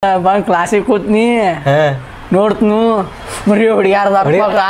ಬಂದ್ ಕ್ಲಾಸಿಗೆ ಕೂತ್ನಿ ಹಾ ನೋಡ್ತನು ಬರೀ ಹುಡುಗ್ಯಾರ್ದ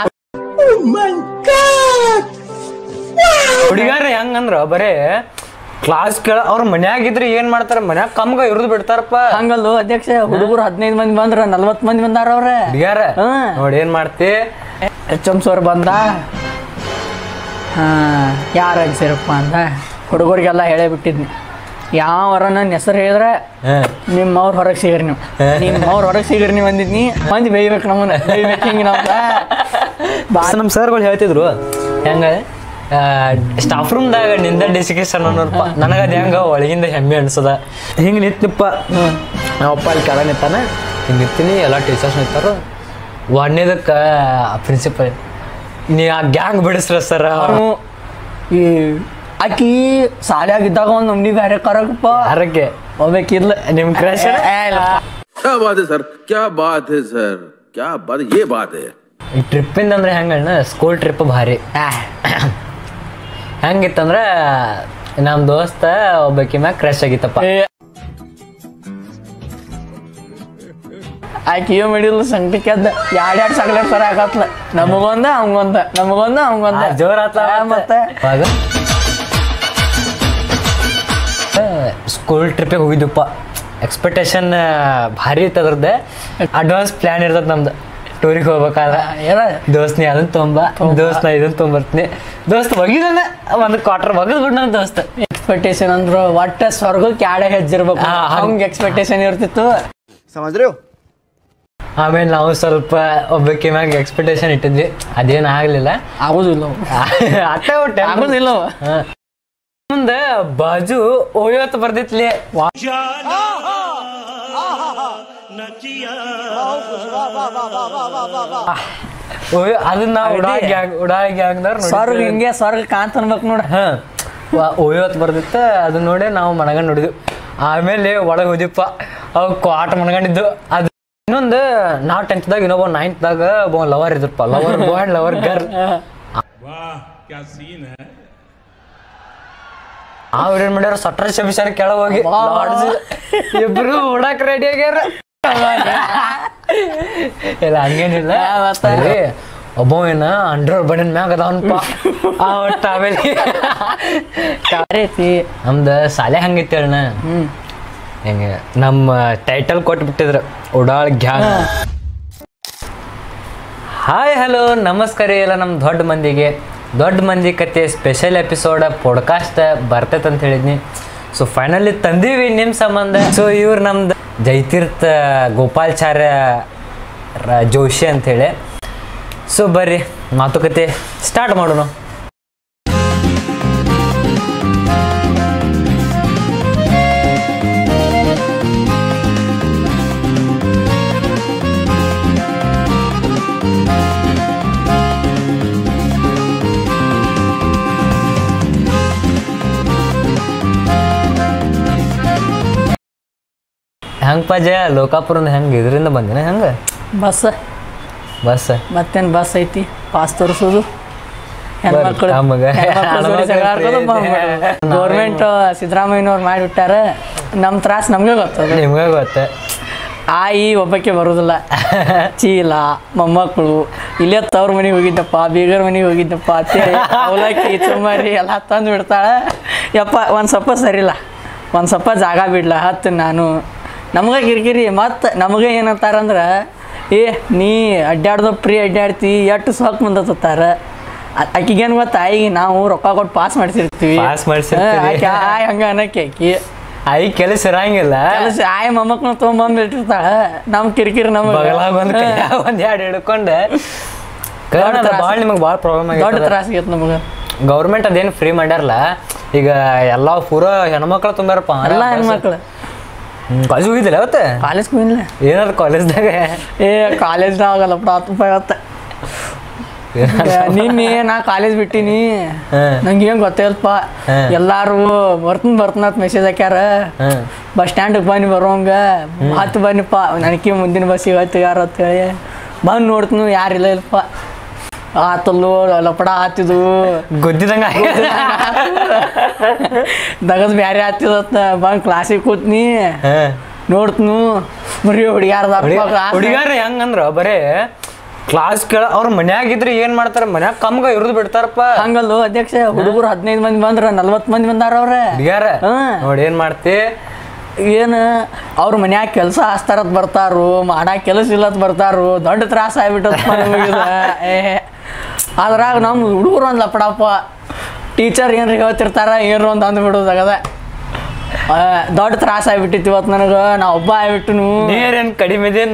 ಹುಡುಗಾರ ಹೆಂಗಂದ್ರ ಬರೇ ಕ್ಲಾಸ್ ಕೇಳ ಅವ್ರ ಮನ್ಯಾಗ ಇದ್ರೆ ಏನ್ ಮಾಡ್ತಾರ ಮನ್ಯಾಗ ಕಮ್ಗ ಇರುದ್ ಬಿಡ್ತಾರಪ್ಪ ಹಂಗಲ್ಲು ಅಧ್ಯಕ್ಷ ಹುಡುಗರು ಹದಿನೈದು ಮಂದಿ ಬಂದ್ರ ನಲ್ವತ್ ಮಂದಿ ಬಂದಾರ ಅವ್ರ ಹುಡುಗ್ಯಾರ ಹ್ಮ್. ನೋಡಿ ಏನ್ ಮಾಡ್ತಿ ಎಚ್ ಎಂ ಸರ್ ಬಂದ ಹಾ ಯಾರು ಅನ್ಸಿರಪ್ಪ ಅಂದ ಹುಡುಗರಿಗೆಲ್ಲ ಹೇಳೇ ಬಿಟ್ಟಿದ್ನಿ ಯಾವರ ನನ್ನ ಹೆಸರು ಹೇಳಿದ್ರೆ ಹಾ ನಿಮ್ಮ ಅವ್ರ ಹೊರಗೆ ಸಿಗ್ರಿ ನೀವು ನಿಮ್ಮ ಅವ್ರ ಹೊರಗೆ ಸಿಗ್ರಿ ನೀವು ಅಂದಿದ್ನಿ ಮಂದಿ ಬೇಯ್ಬೇಕು ನಮ್ಮನ್ನ ಬೇಯ್ಬೇಕು ಹಿಂಗೆ ನಮ್ಗೆ ಬಾ ನಮ್ಮ ಸರ್ಗಳು ಹೇಳ್ತಿದ್ರು ಹೆಂಗ ಸ್ಟಾಫ್ ರೂಮ್ದಾಗ ನಿಂದ ಡಿಸಿಕೇಶನ್ ಅನ್ನೋರ್ಪ ನನಗ ಅದ್ ಹೆಂಗ ಒಳಗಿಂದ ಹೆಮ್ಮೆ ಅನ್ಸದ ಹಿಂಗ್ ನಿಂತಿಪ್ಪ ನಾವಪ್ಪ ಅಲ್ಲಿ ಕೆಳ ನಿಂತಾನ ಹಿಂಗ್ ನಿಂತೀನಿ ಎಲ್ಲ ಟೀಚರ್ಸ್ ನಿಂತಾರು ಒಂದನೇದಕ್ಕ ಪ್ರಿನ್ಸಿಪಲ್ ನೀ ಆ ಗ್ಯಾಂಗ್ ಬಿಡಿಸ್ರ ಸರ್ ಅವ್ನು ಈ ಆಕಿ ಸಾಲಿಯಾಗಿದ್ದಾಗ ಒಂದು ನಮ್ನಿ ಬ್ಯಾರೆ ಕರಗಪ್ಪ ಯಾರಕ್ಕೆ ಹೋಗ್ಬೇಕಿಲ್ಲ ನಿಮ್ ಕ್ರಶ್ क्या बात है सर क्या बात है सर क्या बात ये बात है ಈ ಟ್ರಿಪ್ಪಿಂದ ಅಂದ್ರೆ ಹೆಂಗಣ್ಣ ಸ್ಕೂಲ್ ಟ್ರಿಪ್ ಭಾರಿ ಹೆಂಗಿತ್ತಂದ್ರ ನಮ್ ದೋಸ್ತ ಒಬ್ಬಾಕಿ ಮ್ಯಾಗ ಕ್ರಶ್ ಆಗಿತ್ತಪ್ಪ ಆಕಿ ಏನ್ ಮಾಡಿಲ್ಲ ಸಂಕಟಕ್ಕೆ ಅದ ಎರಡ್ ಎರಡ್ ಚಾಕ್ಲೇಟ್ ತರ ಆಗತ್ಲ ನಮಗೊಂದ ಅವಂಗೊಂದ ನಮಗೊಂದ ಅವಂಗೊಂದ ಆ, ಜೋರ್ ಆತ್ಲ ಆ, ಮತ್ತೆ ಸ್ಕೂಲ್ ಟ್ರಿಪ್ಪಿಗೆ ಹೋಗಿದ್ದಪ್ಪ ಎಕ್ಸ್ಪೆಕ್ಟೇಷನ್ ಭಾರಿ ಇತ್ತು ಅದ್ರದ್ದು ಅಡ್ವಾನ್ಸ್ ಪ್ಲಾನ್ ಇರ್ತದೆ ನಮ್ದು ಟೂರಿಗೆ ಹೋಗ್ಬೇಕಾದ್ರೆ ಏನ ದೋಸ್ತ್ ನೀ ಅದನ್ನ ತೊಂಬ ದೋಸ್ತ್ ನಾ ಇದನ್ನ ತೊಂಬರ್ತೀನಿ ದೋಸ್ತ್ ಒಗಿದಾನೆ ಒಂದು ಕ್ವಾರ್ಟರ್ ಒಗದ್ ಬಿಡ್ ನನ್ನ ದೋಸ್ತ್ ಎಕ್ಸ್ಪೆಕ್ಟೇಷನ್ ಅಂದ್ರು ಒಟ್ಟ ಸ್ವರ್ಗಕ್ಕೆ ಯಾಡೆ ಹೆಜ್ಜಿರ್ಬೇಕು ಆ, ಹಂಗ್- ಹಂಗ ಎಕ್ಸ್ಪೆಕ್ಟೇಷನ್ ಇರ್ತಿತ್ತು समझ रहे हो ಆಮೇಲೆ ನಾವು ಸ್ವಲ್ಪ ಒಬ್ಬಕ್ಕೆ ಮ್ಯಾಗ ಎಕ್ಸ್ಪೆಕ್ಟೇಷನ್ ಇಟ್ಟಿದ್ವಿ ಅದೇನು ಆಗ್ಲಿಲ್ಲ ಆಗುದಿಲ್ಲ ಅಟ್ಟೆ ಒಟ್ಟೆ ಆಗುದಿಲ್ಲ ಮುಂದೆ ಬಾಜು ಓಯೋತ್ ಬರ್ದಿತ್ಲಿ ಓಯ್ ಅದನ್ನ ಉಡಾ ಗ್ಯಾಂಗ್ ಉಡಾ ಗ್ಯಾಂಗ್ದವ್ರು ಸ್ವರ್ಗ ಹಿಂಗೆ ಸ್ವರ್ಗ ಕಾಂತ ಅನ್ಬೇಕು ನೋಡ ಹಾ ಓಯೋತ್ ಬರ್ದಿತ್ತ ಅದನ್ನ ನೋಡಿ ನಾವು ಮನಗಂಡ್ ನೋಡಿದ್ವಿ ಆಮೇಲೆ ಒಳಗೆ ಹೋದಿಪ್ಪ ಅವ್ ಕ್ವಾಟ್ ಮನಗಂಡಿದ್ದು ಅದು ಇನ್ನೊಂದು ನಾವು ಟೆಂತ್ದಾಗ ಇನ್ನೊಬ್ಬ ನೈನ್ತ್ದಾಗ ಒಬ್ಬ ಲವರ್ ಇದ್ರಪ್ಪ lover boy and lover girl ಅವ್ರ ಏನ್ ಮಾಡ್ಯಾರ ಸಟ್ರ ಶಮಿಷಾರ ಕೆಳ ಹೋಗಿ ಲಾಡ್ಜ್ ಇಬ್ರು ಓಡಾಕ್ ರೆಡಿ ಆಗ್ಯಾರ ಇಲ್ಲ ಹಂಗೇನಿಲ್ಲ ಮತ್ತೆ? ಬರೀ ಒಬ್ಬ ಏನ ಅಂಡ್ರ ಬಣ್ಣಿನ ಮ್ಯಾಗ ಅದಾವನ್ಪ ಆ ಒಟ್ಟ ಆಮೇಲೆ ರೀತಿ ನಮ್ದು ಶಾಲೆ ಹಂಗಿತ್ತು ಅಣ್ಣ ಹ್ಮ್ ಹೆಂಗೆ ನಮ್ಮ ಟೈಟಲ್ ಕೊಟ್ಬಿಟ್ಟಿದ್ರು ಉಡಾಳ್ ಗ್ಯಾಂಗ್ ಹಾಯ್ ಹಲೋ ನಮಸ್ಕಾರ ಎಲ್ಲ ನಮ್ಮ ದೊಡ್ಡ ಮಂದಿಗೆ ದೊಡ್ಡ ಮಂದಿ ಕತೆ ಸ್ಪೆಷಲ್ ಎಪಿಸೋಡ್ ಪಾಡ್ಕಾಸ್ಟ್ ಬರ್ತೈತೆ ಅಂತ ಹೇಳಿದ್ನಿ ಸೊ ಫೈನಲಿ ತಂದೀವಿ ನಿಮ್ಮ ಸಂಬಂಧ ಸೊ ಇವ್ರು ನಮ್ದು ಜೈತೀರ್ಥ ಗೋಪಾಲ್ಚಾರ್ಯ ರ- ಜೋಶಿ ಅಂಥೇಳಿ ಸೊ ಬರ್ರಿ ಮಾತುಕತೆ ಸ್ಟಾರ್ಟ್ ಮಾಡೋಣ ಹೆಂಗೆ ಪಜ ಲೋಕಾಪುರದ ಹೆಂಗೆ ಇದರಿಂದ ಬಂದಿನ ಹೆಂಗೆ ಬಸ್ ಬಸ್ ಮತ್ತೇನ್ ಬಸ್ ಐತಿ ಪಾಸ್ ತೋರಿಸೋದು ಹೆಣ್ಮಕ್ಳು ನಮಗ. ಗೌರ್ಮೆಂಟ್ ಸಿದ್ದರಾಮಯ್ಯನವ್ರು ಮಾಡಿಬಿಟ್ಟಾರ ನಮ್ಮ ತ್ರಾಸ್ ನಮ್ಗೆ ಗೊತ್ತದ ನಿಮ್ಗೆ ಗೊತ್ತ ಆಯಿ ಒಬ್ಬಕ್ಕೆ ಬರೋದಿಲ್ಲ ಚೀಲ ಮೊಮ್ಮಕ್ಕಳು ಇಲ್ಲೇ ತವ್ರ ಮನೆಗೆ ಹೋಗಿದ್ದಪ್ಪ ಬೀಗರ ಮನೆಗೆ ಹೋಗಿದ್ದಪ್ಪ ಅಂತೇಳಿ ಅವಲಕ್ಕಿ ಚುಮ್ಮರಿ ಎಲ್ಲ ತಂದು ಬಿಡ್ತಾಳೆ ಯಪ್ಪ ಒಂದು ಸ್ವಲ್ಪ ಸರಿಲ್ಲ ಒಂದು ಸ್ವಲ್ಪ ಜಾಗ ಬಿಡ್ಲ ಹತ್ತು ನಾನು ನಮ್ಗೆ ಕಿರಿಕಿರಿ ಮತ್ತು ನಮಗೆ ಏನಂತಾರಂದ್ರೆ ಏ ನೀ ಅಡ್ಡಾಡ್ದ ಪ್ರೀ ಅಡ್ಡಾಡ್ತಿ ಎಷ್ಟು ಸೊಕ್ ಮುಂದತ್ತಾರ ಆಕಿಗೇನು ಗೊತ್ತಾ ಈಗ ನಾವು ರೊಕ್ಕ ಕೊಟ್ಟು ಪಾಸ್ ಮಾಡಿಸಿರ್ತೀವಿ Pass ಮಾಡ್ಸಿರ್ತೀವಿ. ಹಾ, ಆಕಿ ಆಯ್ ಹಂಗ ಅನ್ನಕ್ಕೆ ಆಕಿ ಐ ಕೆಲಸ ಇರಂಗಿಲ್ಲ ಕೆಲಸ ಆಯ್ ಮೊಮ್ಮಕ್ಕಳು ತೊಗೊಂಬಂದ್ಬಿಟ್ಟಿರ್ತಾಳ ನಮ್ಮ ಕಿರಿಕಿರಿ ನಮಗೆ ಬಗಲಾಗ ಒಂದ್ ಕೈಯಾಗ ಒಂದ್ ಎರಡು ಹಿಡ್ಕೊಂಡು ತ್ರಾಸ. ಭಾಳ ನಿಮಗೆ ಭಾಳ ಪ್ರಾಬ್ಲಮ್ ದೊಡ್ಡ ಆಗಿದೆ ತ್ರಾಸ ಆಗೈತೆ ನಮಗೆ ಗೌರ್ಮೆಂಟ್ ಅದೇನು ಫ್ರೀ ಮಾಡ್ಯಾರಲ್ಲ ಈಗ ಎಲ್ಲ ಪೂರ ಹೆಣ್ಮಕ್ಳು ತುಂಬ್ಯಾರಪ್ಪ ಎಲ್ಲ ಹೆಣ್ಮಕ್ಳು ಕಾಲೇಜ್ ಹೋಗಿದ್ದಿಲ್ಲ ಅವತ್ತೆ ಕಾಲೇಜ್ಗೆ ಹೋಗಿಲ್ಲ ಏನಾರ ಕಾಲೇಜ್ದಾಗ ಏ ಕಾಲೇಜ್ದಾಗ ಆಗಲ್ಲ ಬಿಡ ಹತ್ತು ರೂಪಾಯಿ ಅವತ್ತ ನಿನ್ನೆ ನಾ ಕಾಲೇಜ್ ಬಿಟ್ಟಿನಿ ಹ್ಮ್. ನಂಗೆ ಏನು ಗೊತ್ತಿಲ್ಲಪ್ಪ ಹ್ಮ್. ಎಲ್ಲಾರು ಬರ್ತೀನಿ ಬರ್ತೀನಂತ ಮೆಸೇಜ್ ಹಾಕ್ಯಾರ ಹ್ಮ್ ಬಸ್ ಸ್ಟ್ಯಾಂಡಿಗೆ ಬನ್ನಿ ಬರೋಂಗ ಹತ್ತು ಬನ್ನಿಪ್ಪ ನನಗೆ ಮುಂದಿನ ಬಸ್ಸಿಗೆ ಹತ್ತು ಯಾರು ಅಂತೇಳಿ ಬಂದು ನೋಡ್ತೀನಿ ಯಾರಿಲ್ಲ ಇಲ್ಲಪ್ಪ ಆತಲ್ಲು ಲಪಡ ಆತಿದ್ವು ಗೊತ್ತಿದಂಗ ದಗದ್ ಬ್ಯಾರೆ ಆತಿದತ್ತ ಬಂದು ಕ್ಲಾಸಿಗೆ ಕೂತ್ನಿ ಹ್ಮ್ ನೋಡ್ತನು ಬರೀ ಹುಡುಗ್ಯಾರ್ದ ಹುಡುಗಾರ ಹೆಂಗಂದ್ರ ಬರೇ ಕ್ಲಾಸ್ ಕೇಳ ಅವ್ರ ಮನ್ಯಾಗಿದ್ರೆ ಏನ್ ಮಾಡ್ತಾರ ಮನ್ಯಾಗ ಕಮ್ಗ ಇವ್ರದ್ದು ಬಿಡ್ತಾರಪ್ಪ ಹಂಗಲ್ಲು ಅಧ್ಯಕ್ಷ ಹುಡುಗರು ಹದಿನೈದು ಮಂದಿ ಬಂದ್ರ ನಲ್ವತ್ತು ಮಂದಿ ಬಂದಾರ ಅವ್ರ ಹುಡುಗ್ಯಾರ ಹ್ಮ್. ನೋಡಿ ಏನ್ ಮಾಡ್ತಿ ಏನು ಅವ್ರ ಮನ್ಯಾಗ ಕೆಲಸ ಹಸ್ತಾರತ್ ಬರ್ತಾರು ಮಾಡಾಕ ಕೆಲಸ ಇಲ್ಲತ್ ಬರ್ತಾರು ದೊಡ್ಡ ತ್ರಾಸ ಆಗ್ಬಿಟ್ಟದ ನಮಗಿದ ಏ ಅದ್ರಾಗ ನಮ್ಮ ಹುಡುಗರು ಒಂದು ಲಪಡಪ್ಪ ಟೀಚರ್ ಏನ್ರಿ ಹೇಳ್ತಿರ್ತಾರ ಏನ್ರ ಒಂದು ಅಂದ್ಬಿಡೋದಾಗದ ಆ, ದೊಡ್ಡ ತ್ರಾಸ ಆಗ್ಬಿಟ್ಟಿತ್ತು ಇವತ್ತು ನನಗೆ ನಾ ಒಬ್ಬ ಆಗ್ಬಿಟ್ಟನು ನೀರೇನ್ ಕಡಿಮೆ ಇದೆ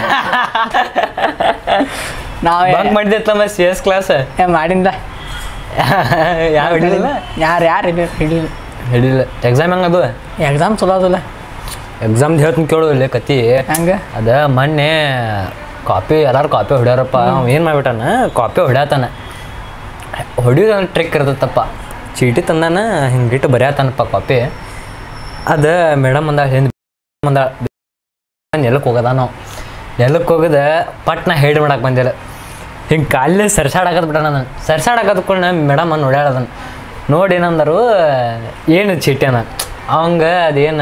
ನಾವೇ ಬಂಕ್ ಮಾಡಿದ್ಯತ್ತಮ್ಮ ಸಿ ಎಸ್ ಕ್ಲಾಸ್ ಏ ಮಾಡಿಂದ ಯಾವ ಹಿಡಿಲಿಲ್ಲ ಯಾರು ಯಾರು ಹಿಡಿಲಿಲ್ಲ ಹಿಡಿಲಿಲ್ಲ ಎಕ್ಸಾಮ್ ಹೆಂಗದು ಎಕ್ಸಾಮ್ ಚಲೋ ಅದಲ್ಲ ಎಕ್ಸಾಮ್ ಹೇಳ್ತೀನಿ ಕೇಳು ಇಲ್ಲೇ ಕತಿ ಹೆಂಗೆ ಅದ ಮೊನ್ನೆ ಕಾಪಿ ಎಲ್ಲಾರು ಕಾಪಿ ಹೊಡ್ಯಾರಪ್ಪ ಅವ ಏನು ಮಾಡ್ಬಿಟ್ಟಾನ ಕಾಪಿ ಹೊಡ್ಯಾತಾನ ಹೊಡಿಯೋದು ಟ್ರಿಕ್ ಇರ್ತೈತಪ್ಪ ಚೀಟಿ ತಂದಾನ ಹಿಂಗಿಟ್ಟು ಬರೆಯತಾನಪ್ಪ ಕಾಪಿ ಅದ ಮೇಡಮ್ ಅಂದ ಹಿಂದೆ ಅಂದ ನೆಲಕ್ಕೆ ಹೋಗದ ನಾವು ನೆಲಕ್ಕೆ ಹೋಗದ ಪಟ್ನ ಹೇಳಿ ಮಾಡಕ್ಕೆ ಬಂದಿಲ್ಲ ಹಿಂಗೆ ಕಾಲೇ ಸರ್ಸಾಡಕತ್ ಬಿಟ್ಟ ನಾನು ಸರ್ಸಾಡಕತ್ಕೊಂಡು ಮೇಡಮ್ ನೋಡ್ಯಾಳ ಅದನ್ನ ನೋಡಿ ಏನಂದರು ಏನು ಚೀಟ್ಯಾನ ಅವಂಗ ಅದೇನು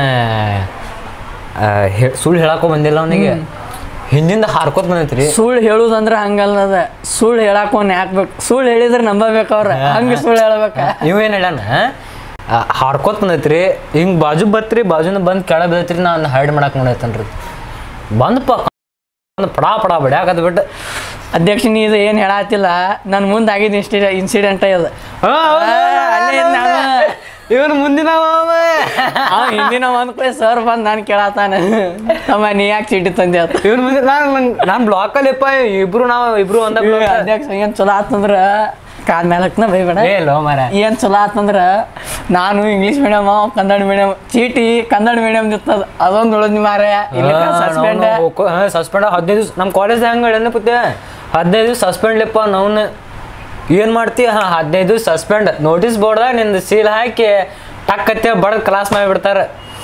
ಸುಳ್ಳು ಹೇಳಕ್ಕೂ ಬಂದಿಲ್ಲ ಅವನಿಗೆ ಹಿಂದಿಂದ ಹಾರ್ಕೋತ ಬಂದೈತ್ರಿ ಸುಳ್ಳು ಹೇಳುದಂದ್ರ ಹಂಗಲ್ಲದ ಸುಳ್ಳು ಹೇಳಕ್ ಅವ್ನ ಹಾಕ್ಬೇಕು ಸುಳ್ಳು ಹೇಳಿದ್ರೆ ನಂಬಬೇಕು ಅವ್ರ ಹಂಗ ಸುಳ್ಳು ಹೇಳ್ಬೇಕ ಇವೇನು ಹೇಳ್ಯಾನ ಆ, ಹಾರ್ಕೋತ್ ಬಂದೈತ್ರಿ ಹಿಂಗೆ ಬಾಜು ಬತ್ರಿ ಬಾಜುನ ಬಂದು ಕೆಳಗೆ ಬಿದ್ದೈತ್ರಿ ನಾನು ಹೈಡ್ ಮಾಡಕ್ಕೆ ನೋಡೈತನ್ರಿ ಬಂದಪ್ಪ ಒಂದು ಪಡಾ ಪಡಾ ಬಡ್ಯಾಕತ್ ಬಿಟ್ಟು ಅಧ್ಯಕ್ಷ ನೀ ಇದು ಏನು ಹೇಳತ್ತಿಲ್ಲ ನನ್ನ ಮುಂದೆ ಆಗಿದ್ದ ಇನ್ಸ್ಟಿ ಇನ್ಸಿಡೆಂಟ್ ಅದು ಅಲ್ಲೇ ಇದ್ದ ನಾನು. ಇವನು ಮುಂದಿನ ಅವ ಹಿಂದಿನ ಒಂದ್ ಸರ್ ಬಂದು ನಾನು ಕೇಳತ್ತಾನ ಅಮ್ಮ ನೀ ಯಾಕೆ ಚೀಟಿ ತಂದೆ ಆತ ಇವನು ಮುಂದೆ ನಾನು ನಾನು ಬ್ಲಾಕಲ್ಲಿಪ್ಪ ಇಬ್ರು ನಾವು ಇಬ್ರು ಒಂದ ಅಧ್ಯಕ್ಷ ಏನ್ ಚಲೋ ಆತಂದ್ರ ಕಾಲ್ ಮೇಲೆ ಹಾಕ್ನ ಬೈಬೇಡ ಏ ಲೋ ಮರ ಏನ್ ಚಲೋ ಆತಂದ್ರ ನಾನು ಇಂಗ್ಲೀಷ್ ಮೀಡಿಯಮ್ ಕನ್ನಡ ಮೀಡಿಯಮ್ ಚೀಟಿ ಕನ್ನಡ ಮೀಡಿಯಮ್ ಇರ್ತದ ಅದೊಂದು ಉಳಿದ್ ಮಾರೆ ಇಲ್ಲಿ ಸಸ್ಪೆಂಡ್ ಸಸ್ಪೆಂಡ್ ಹದಿನೈದು ದಿವಸ ನಮ್ಮ ಕಾಲೇಜ್ ಹೆಂಗೆ ಹೇಳನ್ನ ಪುತ್ತೆ ಹದಿನೈದು ದಿವಸ ಸಸ್ಪೆಂಡ್ಲಿಪ್ಪ ನಾವು ಏನು ಮಾಡ್ತಿ ಹಾಂ ಹದಿನೈದು ದಿವಸ ಸಸ್ಪೆಂಡ್ ನೋಟಿಸ್ ಬೋರ್ಡ್ದಾಗ ನಿಂದು ಸೀಲ್ ಹಾಕಿ ಟಕ್ಕತ್ತೆ ಬಡ್ದು ಕ್ಲಾಸ್ ಮಾಡಿಬಿಡ್ತಾರೆ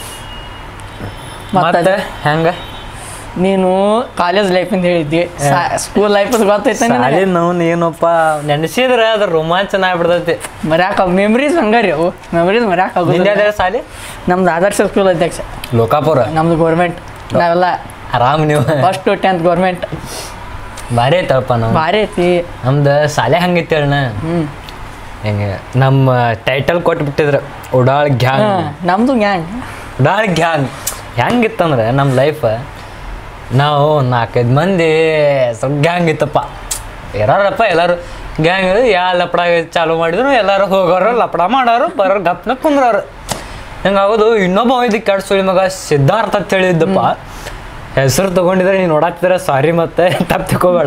ಮತ್ತೆ ಮತ್ತೆ ಹೆಂಗೆ ನೀನು ಕಾಲೇಜ್ ಲೈಫಿಂದ ಹೇಳಿದ್ದಿ ಸ್ಕೂಲ್ ಲೈಫ್ ಗೊತ್ತೈತೆ ಶಾಲೆ ನಾವು ಏನಪ್ಪ ನೆನೆಸಿದ್ರೆ ಅದ್ರ ರೋಮಾಂಚನ ಆಗ್ಬಿಡ್ತೈತಿ ಮರ್ಯಾಕ ಮೆಮ್ರೀಸ್ ಹಂಗಾರಿ ಅವು ಮೆಮ್ರೀಸ್ ಮರ್ಯಾಕ ನಿಂದ ಆಗೋದಿಲ್ಲ ಯಾವ್ದಾರ ಶಾಲೆ ನಮ್ದು ಆದರ್ಶ ಸ್ಕೂಲ್ ಅಧ್ಯಕ್ಷ ಲೋಕಾಪುರ ನಮ್ದು ಗೌರ್ಮೆಂಟ್ ನಾವೆಲ್ಲ ಆರಾಮ್ ನೀವು ಫಸ್ಟ್ ಟು ಟೆಂತ್ ಗೌರ್ಮೆಂಟ್ ಭಾರಿ ಐತಳಪ್ಪ ನಾವು ಭಾರಿ ಐತಿ ನಮ್ದು ಶಾಲೆ ಹಂಗಿತ್ತು ಹೇಳಣ ಹ್ಮ್ ಹೆಂಗೆ ನಮ್ಮ ಟೈಟಲ್ ಕೊಟ್ಬಿಟ್ಟಿದ್ರು ಉಡಾಳ್ ಗ್ಯಾಂಗ್ ಹಾ, ನಮ್ದು ಗ್ಯಾಂಗ್ ಉಡಾಳ್ ಗ್ಯಾಂಗ್ ಹೆಂಗಿತ್ತಂದ್ರೆ ನಮ್ಮ ಲೈಫ್ ನಾವು ನಾಲ್ಕೈದು ಮಂದಿ ಸ್ವಲ್ಪ ಗ್ಯಾಂಗ್ ಇತ್ತಪ್ಪ ಇರಾರಪ್ಪ ಎಲ್ಲರೂ ಗ್ಯಾಂಗ್ ಯಾ ಲಪಡ ಚಾಲು ಮಾಡಿದ್ರು ಎಲ್ಲರೂ ಹೋಗೋರು ಲಪಡ ಮಾಡೋರು ಬರೋರು ಗಪ್ನ ಕುಂದ್ರೋರು ಹಿಂಗಾಗೋದು ಇನ್ನೊಬ್ಬ ಇದಕ್ಕೆ ಕೆಟ್ಟ ಸುಳಿ ಮಗ ಸಿದ್ಧಾರ್ಥ ಅಂತ ಹೇಳಿದ್ದಪ್ಪ ಹೆಸರು ತೊಗೊಂಡಿದ್ರೆ ನೀನು ನೋಡಾಕ್ತಿದ್ರೆ ಸಾರಿ ಮತ್ತೆ ತಪ್ಪು ತಿಳ್ಕೊಬೇಡ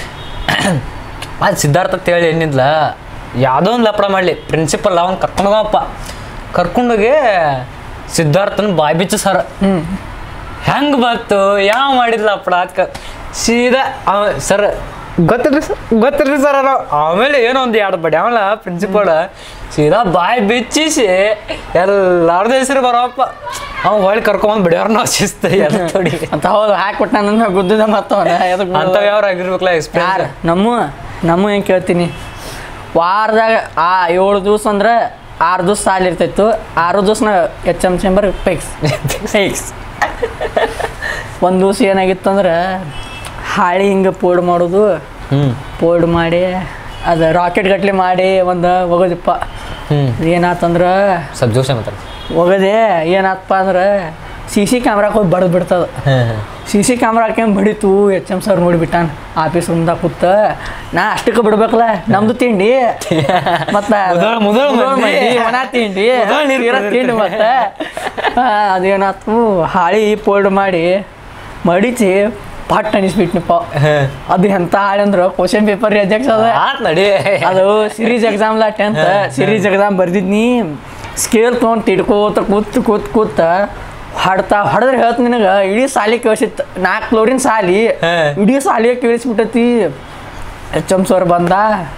ಅದು ಸಿದ್ಧಾರ್ಥ ಅಂತ ಹೇಳಿ ಏನಿದ್ಲ ಯಾವುದೋ ಒಂದು ಲಪಡ ಮಾಡಲಿ ಪ್ರಿನ್ಸಿಪಲ್ ಅವ್ನು ಕರ್ಕೊಂಡೋಗಪ್ಪ ಕರ್ಕೊಂಡೋಗಿ ಸಿದ್ಧಾರ್ಥನ ಬಾಯ್ ಬಿಚ್ಚು ಸರ್ ಹ್ಮ್ ಹೆಂಗ್ ಬಂತು ಯಾವ ಮಾಡಿದ್ಲ ಲಪಡ ಅದ್ಕ ಸೀದಾ ಅವ ಸರ್ ಗೊತ್ತಿಲ್ರಿ ಸರ್ ಗೊತ್ತಿಲ್ರಿ ಸರ್ ಅನ್ನೋ ಆಮೇಲೆ ಏನೋ ಒಂದು ಎರಡು ಬಡಿ ಅವಳ ಪ್ರಿನ್ಸಿಪಲ್ ಸೀದಾ ಬಾಯ್ ಬಿಚ್ಚಿಸಿ ಎಲ್ಲಾರ್ದು ಹೆಸರು ಬರೋಪ್ಪ ಅವ ಹೊಳ್ಳಿ ಕರ್ಕೊಂಬಂದು ಬಿಡ್ಯಾರ ನಾವು ಶಿಸ್ತು ಎಲ್ಲ ತೊಡಿ ಅಂತ ಹೌದು ಹಾಕ್ಬಿಟ್ಟ ನನ್ನ ಗುದ್ದಿದ ಮತ್ತವನ ಅಂಥವ್ ಯಾರು ಆಗಿರ್ಬೇಕಲ್ಲ ಯಾರು ಎಕ್ಸ್ಪೀರಿಯನ್ಸ್ ನಮ್ಮ ನಮ್ಮ ಏನು ಕೇಳ್ತೀನಿ ವಾರದಾಗ ಆ ಏಳು ದಿವಸ ಅಂದ್ರೆ ಆರು ದಿವಸ ಸಾಲ ಇರ್ತಿತ್ತು ಆರು ದಿವಸನ H M chamber fix fix ಒಂದು ದಿವಸ ಏನಾಗಿತ್ತಂದ್ರೆ ಹಾಳಿ ಹಿಂಗೆ ಪೋಡ್ ಮಾಡೋದು ಹ್ಞೂ ಪೋಡ್ ಮಾಡಿ ಅದು ರಾಕೆಟ್ ಗಟ್ಲೆ ಮಾಡಿ ಒಂದು ಹೋಗೋದಿಪ್ಪ ಹ್ಞೂ ಏನಾತಂದ್ರೆ ಸ್ವಲ್ಪ ಜೋಶ ಮಾತಾಡ ಹೋಗದೆ ಏನಾತಪ್ಪ ಅಂದ್ರೆ ಸಿ ಸಿ ಕ್ಯಾಮ್ರಾಕ್ಕೆ ಹೋಗಿ ಬಡ್ದು ಬಿಡ್ತದ ಹಾಂ ಹಾಂ ಸಿ ಸಿ ಕ್ಯಾಮ್ರಾಕ್ಕೆ ಬಡಿತು ಎಚ್ ಎಮ್ ಸರ್ ನೋಡಿಬಿಟ್ಟಾನ ಆಫೀಸ್ ರೂಮ್ದಾಗ ಕೂತ ನಾ ಅಷ್ಟಕ್ಕೆ ಬಿಡ್ಬೇಕಲ್ಲ ನಮ್ದು ತಿಂಡಿ ಮತ್ತ ಮುದೋಳ್- ಮುದೋಳ್ ಮಂದಿ. ಒಣ ತಿಂಡಿ ಮುದೋಳ್ ನೀರ್ ತೀರಾ ತಿಂಡಿ ಮತ್ತೆ ಆ, ಅದೇನಾತು ಹಾಳಿ ಫೋಲ್ಡ್ ಮಾಡಿ ಮಡಿಚಿ ಪಟ್ ಅನಿಸ್ಬಿಟ್ನಪ್ಪ ಹಾಂ ಅದು ಎಂತ ಹಾಳಿ ಅಂದ್ರೆ ಕ್ವಶನ್ ಪೇಪರ್ ಅಧ್ಯಕ್ಷ ಅದ ಆತ್ ನಡಿ ಅದು ಸಿರೀಸ್ ಎಕ್ಸಾಮ್ಲ ಟೆಂತ್ ಸಿರೀಸ್ ಎಕ್ಸಾಮ್ ಬರ್ದಿದ್ನಿ ಸ್ಕೇಲ್ ತೊಗೊಂಡು ತಿಡ್ಕೋತ ಕೂತ್ ಕೂತ್ ಕೂತ ಹೊಡ್ತಾ ಹೊಡೆದ್ರೆ ಹೇಳ್ತ ನಿನಗೆ ಇಡೀ ಸಾಲಿ ಕೇಳಿಸಿತ್ತು ನಾಲ್ಕು ಫ್ಲೋರಿನ ಸಾಲಿ ಹಾ. ಇಡೀ ಸಾಲಿಗೆ ಕೇಳಿಸ್ಬಿಟ್ಟೈತಿ ಎಚ್ ಎಮ್ ಸರ್ ಬಂದ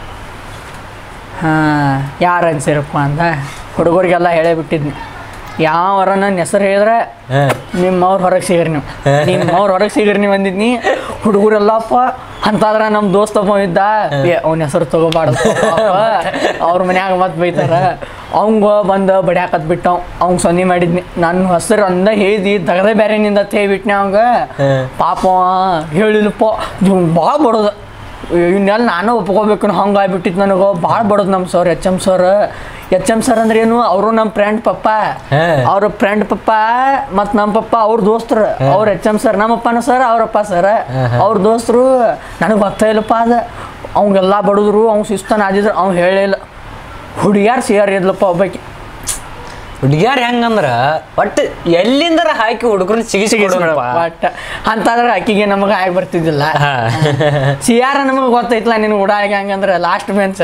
ಹಾಂ ಯಾರು ಅನ್ಸಿರಪ್ಪ ಅಂದ ಹುಡುಗರಿಗೆಲ್ಲ ಹೇಳೇ ಬಿಟ್ಟಿದ್ನಿ ಯಾವರ ನನ್ನ ಹೆಸರು ಹೇಳಿದ್ರೆ ಹಾಂ ನಿಮ್ಮವ್ರ ಹೊರಗೆ ಸಿಗ್ರಿ ನೀವು ನಿಮ್ಮವ್ರ ಹೊರಗೆ ಸಿಗ್ರಿ ನೀವು ಅಂದಿದ್ನಿ ಹುಡುಗರೆಲ್ಲಪ್ಪ ಅಂತಾದ್ರ ನಮ್ಮ ದೋಸ್ತ ಒಬ್ಬ ಇದ್ದ ಏ ಅವ್ನ ಹೆಸರು ತಗೋಬಾರ್ದು ಅವ್ರ ಮನ್ಯಾಗ ಮತ್ತೆ ಬೈತಾರ ಅವಂಗ ಬಂದು ಬಡಿಯಾಕತ್ ಬಿಟ್ಟವ್ ಅವಂಗ ಸೊನ್ನೆ ಮಾಡಿದ್ನಿ ನನ್ನ ಹೆಸರು ಅಂದ ಹೇದಿ ದಗದ ಬೇರೆನಿಂದ ತೇಬಿಟ್ನಿ ಅವಂಗ ಹ್ಮ್. ಪಾಪ ಅವ ಹೇಳಿಲ್ಲಪ್ಪ ಭಾಳ ಬಡೋದು ಇನ್ನೆಲ್ಲ ನಾನು ಒಪ್ಕೋಬೇಕು ಹಂಗೆ ಆಗ್ಬಿಟ್ಟಿತ್ತು ನನಗೆ ಭಾಳ ಬಡೋದು ನಮ್ಮ sir H M sir H M sir ಅಂದ್ರೆ ಏನು ಅವರು ನಮ್ಮ ಫ್ರೆಂಡ್ ಪಪ್ಪ ಹ್ಮ್. ಅವ್ರ ಫ್ರೆಂಡ್ ಪಪ್ಪ ಮತ್ತು ನಮ್ಮ ಪಪ್ಪ ಅವ್ರ ದೋಸ್ತರು ಅವ್ರ ಎಚ್ ಎಮ್ ಸರ್ ನಮ್ಮಪ್ಪನ ಸರ್ ಅವ್ರಪ್ಪ ಸರ್ ಅವ್ರ ದೋಸ್ತರು ನನಗೆ ಗೊತ್ತೇ ಇಲ್ಲಪ್ಪ ಅದು ಅವಂಗೆಲ್ಲ ಬಡಿದ್ರು ಅವ್ನು ಶಿಸ್ತನ ಆದಿದ್ರು ಅವ್ನು ಹೇಳಿಲ್ಲ ಹುಡುಗ್ಯಾರು ಸೇರ್ ಇದ್ಲಪ್ಪ ಒಬ್ಬಾಕಿ ಹುಡುಗ್ಯಾರ ಹೆಂಗಂದ್ರ ಒಟ್ಟು ಎಲ್ಲಿಂದರ ಹಾಕಿ ಹುಡುಗರನ್ನ ಸಿಗಿಸಿಕೊಡೋಣಪ್ಪ ಬಟ್ ಅಂತಂದ್ರೆ ಆಕಿಗೆ ನಮಗೆ ಆಗಿ ಬರ್ತಿದ್ದಿಲ್ಲ ಹಾ ಸಿಯಾರ ನಮಗೆ ಗೊತ್ತೈತ್ಲ ನಿನ್ನ ಉಡಾಗ ಹಂಗಂದ್ರೆ ಲಾಸ್ಟ್ ಬೆಂಚ್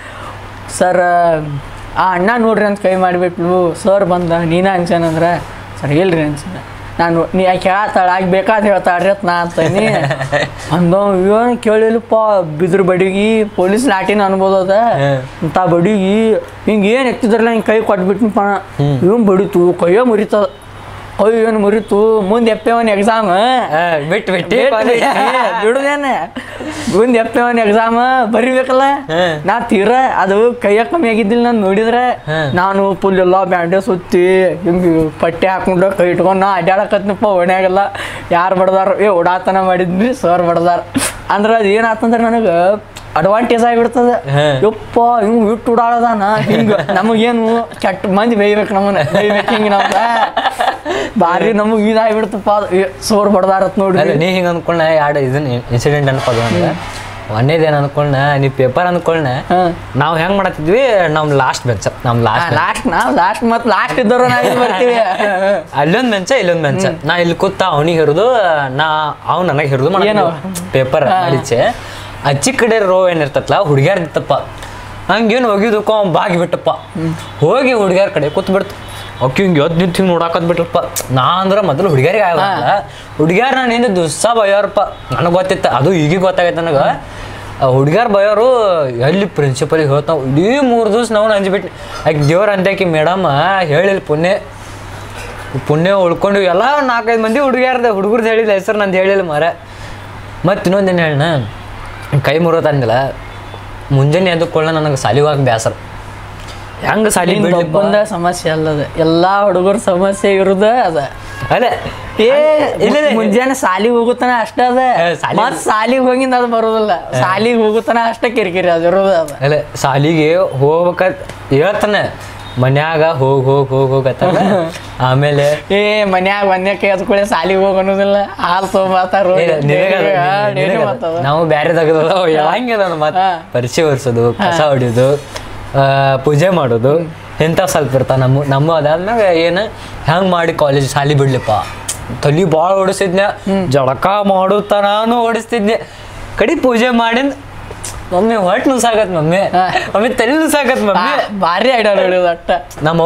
ಸರ್ ಆ ಅಣ್ಣ ನೋಡ್ರಿ ಅಂತ ಕೈ ಮಾಡಿಬಿಟ್ಲು ಸರ್ ಬಂದ ನೀನ ಅನ್ಸನಂದ್ರೆ ಸರ್ ಇಲ್ರಿ ಅನ್ಸನ ನಾನು ನೀ ಯಾಕೆ ಹೇಳ್ತಾಳ ಆಗಿ ಬೇಕಾದ ಹೇಳ್ತಾಳ್ರಿ ಅಂತ ನಾ ಅಂತೀನಿ ಅಂದವ ಏನು ಕೇಳಿಲ್ಲಪ್ಪ ಬಿದ್ರ ಬಡಿಗಿ ಪೊಲೀಸ್ ಲಾಟಿನ ಅನ್ಬೋದು ಅದ ಅಂತ ಬಡಿಗಿ ಹಿಂಗೆ ಏನು ಎತ್ತಿದ್ರಲ್ಲ ಹಿಂಗೆ ಕೈ ಕೊಟ್ಬಿಟ್ನಪ್ಪ ಇವನ್ ಬಡಿತು ಕೈಯೇ ಮುರಿತದ ಕೈ ಏನು ಮುರಿತು ಮುಂದೆ ಎಪ್ಪೆವನ್ ಎಕ್ಸಾಮ್ ಆ, ಬಿಟ್ ಬಿಟ್ಟಿ ಬಿಡುದೇನ ಮುಂದೆ ಎಪ್ಪ ಒಂದು ಎಕ್ಸಾಮ್ ಬರಿಬೇಕಲ್ಲ ಹ್ಮ್. ನಾ ತೀರ ಅದು ಕೈಯ ಕಮ್ಮಿ ಆಗಿದ್ದಿಲ್ಲ ನಾನು ನೋಡಿದ್ರೆ ಹ್ಮ್. ನಾನು ಫುಲ್ ಎಲ್ಲ ಬ್ಯಾಂಡೇಜ್ ಸುತ್ತಿ ಹಿಂಗೆ ಪಟ್ಟೆ ಹಾಕೊಂಡು ಕೈ ಇಟ್ಕೊಂಡು ನಾ ಅಡ್ಡಾಡಕತ್ನಪ್ಪ ಓಣ್ಯಾಗೆಲ್ಲ ಯಾರು ಬಡ್ದಾರ ಏ ಓಡಾತನ ಮಾಡಿದ್ನಿ ಸರ್ ಬಡ್ದಾರ ಅಂದ್ರೆ ಅದು ಏನಾತಂದ್ರೆ ನನಗೆ ಅಡ್ವಾಂಟೇಜ್ ಆಗಿಬಿಡ್ತದೆ ಹ್ಮ್. ಯಪ್ಪ ಹಿಂಗೆ ಇಟ್ಟು ಓಡಾಡದಾನ ಹಿಂಗೆ ನಮಗೇನು ಕೆಟ್ಟ ಮಂದಿ ಬೈಬೇಕು ನಮ್ಮನ್ನ ಬೈಬೇಕು ಹಿಂಗೆ ನಮ್ಗ ಭಾರಿ ನಮಗೆ ಇದಾಗ್ಬಿಡ್ತಪ್ಪ ಅದು. ಏ, ಸೋರ್ ಬಡ್ದಾರತ್ ಅಲ್ಲ ನೋಡ್ರಿ ನೀ ಹಿಂಗೆ ಅಂದ್ಕೊಂಡ ಎರಡು ಇದನ್ನ ಇನ್ಸಿಡೆಂಟ್ ಅನ್ಕೋದು ಅಂದ್ರೆ ಒಂದೇದೇನು ಅನ್ಕೊಂಡ ನೀ ಪೇಪರ್ ಅನ್ಕೊಂಡ ಹಾಂ ನಾವು ಹೆಂಗ್ ಮಾಡತ್ತಿದ್ವಿ ನಮ್ ಲಾಸ್ಟ್ ಬೆಂಚ್ ನಮ್ ಲಾಸ್ಟ್ ಲಾಸ್ಟ್ ನಾವು ಲಾಸ್ಟ್ ಮತ್ತೆ ಲಾಸ್ಟ್ ಇದ್ದವ್ರು ನಾವು ಇಲ್ಲಿ ಬರ್ತೀವಿ ಅಲ್ಲೊಂದ್ ಬೆಂಚ ಇಲ್ಲೊಂದ್ ಬೆಂಚ ನಾ ಇಲ್ಲಿ ಕೂತ ಅವನಿಗೆ ಹಿರಿದು ನಾ ಅವ್ನು ನನಗೆ ಹಿರಿದು ಏನವ? ಪೇಪರ್ ಮಾಡಿಚ್ಚೆ ಅಚ್ಚಿ ಕಡೆ ರೋ ಏನಿರ್ತತ್ಲ ಹುಡುಗ್ಯಾರ ಇತ್ತಪ್ಪ ಹಂಗೇನು ಹೋಗಿದ್ದಕ್ಕೋ ಅವ್ನು ಬಾಗಿ ಬಿಟ್ಟಪ್ಪ ಹೋಗಿ ಹುಡುಗ್ಯಾರ ಕಡೆ ಕೂತ್ ಬಿಡ್ತು ಅಕ್ಕಿ ಹಿಂಗೆ ಎದ್ದು ನಿಂತು ಹಿಂಗೆ ನೋಡಾಕತ್ ಬಿಟ್ರಪ್ಪ ನಾ ಅಂದ್ರೆ ಮೊದಲು ಹುಡುಗ್ಯಾರಿಗೆ ಆಗಲ್ಲ ಹುಡುಗ್ಯಾರ ನಾನು ಹಿಂದೆ ದುಸ್ಸ ಬಯ್ಯೋರಪ್ಪ ನನಗೆ ಗೊತ್ತಿತ್ತು ಅದು ಈಗ ಗೊತ್ತಾಗೈತೆ ನನಗೆ ಹುಡುಗ್ಯಾರ ಬಯೋರು ಎಲ್ಲಿ ಪ್ರಿನ್ಸಿಪಲಿಗೆ ಹೇಳ್ತಾವ ಇಡೀ ಮೂರು ದಿವಸ ನಾವು ಅಂಜ್ಬಿಟ್ಟು ಆಕೆ ದೇವ್ರ ಅಂದ್ಯಾಕಿ ಮೇಡಮ್ ಹೇಳಿಲ್ಲ ಪುಣ್ಯ ಪುಣ್ಯ ಉಳ್ಕೊಂಡು ಎಲ್ಲ ನಾಲ್ಕೈದು ಮಂದಿ ಹುಡುಗ್ಯಾರ್ದ ಹುಡುಗರ್ದು ಹೇಳಿಲ್ಲ ಹೆಸರು ನಂದು ಹೇಳಿಲ್ಲ ಮರ ಮತ್ತು ಇನ್ನೊಂದೇನು ಹೇಳಣ ಕೈ ಮುರೋತಂದಿಲ್ಲ ಮುಂಜಾನೆ ಎದ್ದುಕೊಳ್ಳ ನನಗೆ ಸಾಲಿಗೆ ಹೋಗಕ್ಕೆ ಬೇಸರ ಹೆಂಗೆ ಸಾಲಿ ನಿಂದ್ ಬಿಡ್ಲಿಪ್ಪ ಒಬ್ಬಂದ ಸಮಸ್ಯೆ ಅಲ್ಲದ ಎಲ್ಲಾ ಹುಡುಗರ ಸಮಸ್ಯೆ ಇರುದ ಅದ ಅದೇ ಏ ಇಲ್ಲ, ಇಲ್ಲ. ಮುಂಜಾನೆ ಸಾಲಿಗೆ ಹೋಗುತ್ತಾನ ಅಷ್ಟ ಅದ ಏ, ಸಾಲಿಗ್- ಮತ್ ಸಾಲಿಗೆ ಹೋಗಿಂದ ಅದು ಬರೋದಿಲ್ಲ ಸಾಲಿಗೆ ಹೋಗುತ್ತಾನ ಅಷ್ಟ ಕಿರಿಕಿರಿ ಅದು ಇರೋದು ಅದ ಅಲ್ಲ ಸಾಲಿಗೆ ಹೋಗ್ಬೇಕಂತ ಹೇಳ್ತಾನೆ ಮನ್ಯಾಗ ಹೋಗ್ ಹೋಗ್ ಹೋಗ್ ಹೋಗತ್ತಲ್ಲ ಆಮೇಲೆ ಏ ಮನ್ಯಾಗ ಒಂದೇ ಕೈ ಎತ್ಕೊಳ್ಳಿ ಸಾಲಿಗೆ ಹೋಗ ಅನ್ನೋದಿಲ್ಲ ಹಾಲು ತೊಗೊಂಬಾತಾರ ಏ, ನಿನಗೆ ಅದು, ನಿನಗೆ ಅದು. ನಾವು ಬ್ಯಾರೆ ತೆಗೆದ ಹೇಳಂಗಿಲ್ಲ ನಾನು ಮತ್ತೆ ಹಾ. ಪರಿಚಯ ಒರೆಸೋದು ಕಸ ಹೊಡಿಯೋದು ಆ, ಪೂಜೆ ಮಾಡೋದು ಇಂಥ ಸ್ವಲ್ಪ ಇರ್ತಾವ ನಮ್ಮ ನಮ್ಮ ಅದಾದ್ಮ್ಯಾಗ ಏನು ಹೆಂಗ್ ಮಾಡಿ ಕಾಲೇಜ್ ಸಾಲಿ ಬಿಡ್ಲಿಪ್ಪ ತಲಿ ಭಾಳ ಓಡಿಸಿದ್ನೆ ಜಳಕ ಮಾಡುತ್ತಾ ನಾನು ಓಡಿಸ್ತಿದ್ನೆ ಕಡಿ ಪೂಜೆ ಮಾಡಿಂದ ಮಮ್ಮಿ ಹೊಟ್ಟೆ ನುಸಾಕತ್ ಮಮ್ಮಿ ಹಾ. ಮಮ್ಮಿ ತಲೆ ನುಸಾಕತ್ ಮಮ್ಮಿ ಬಾ- ಭಾರಿ ಐಡಿಯಾ ನೋಡಿದ ಅಟ್ಟ ನಮ್ಮ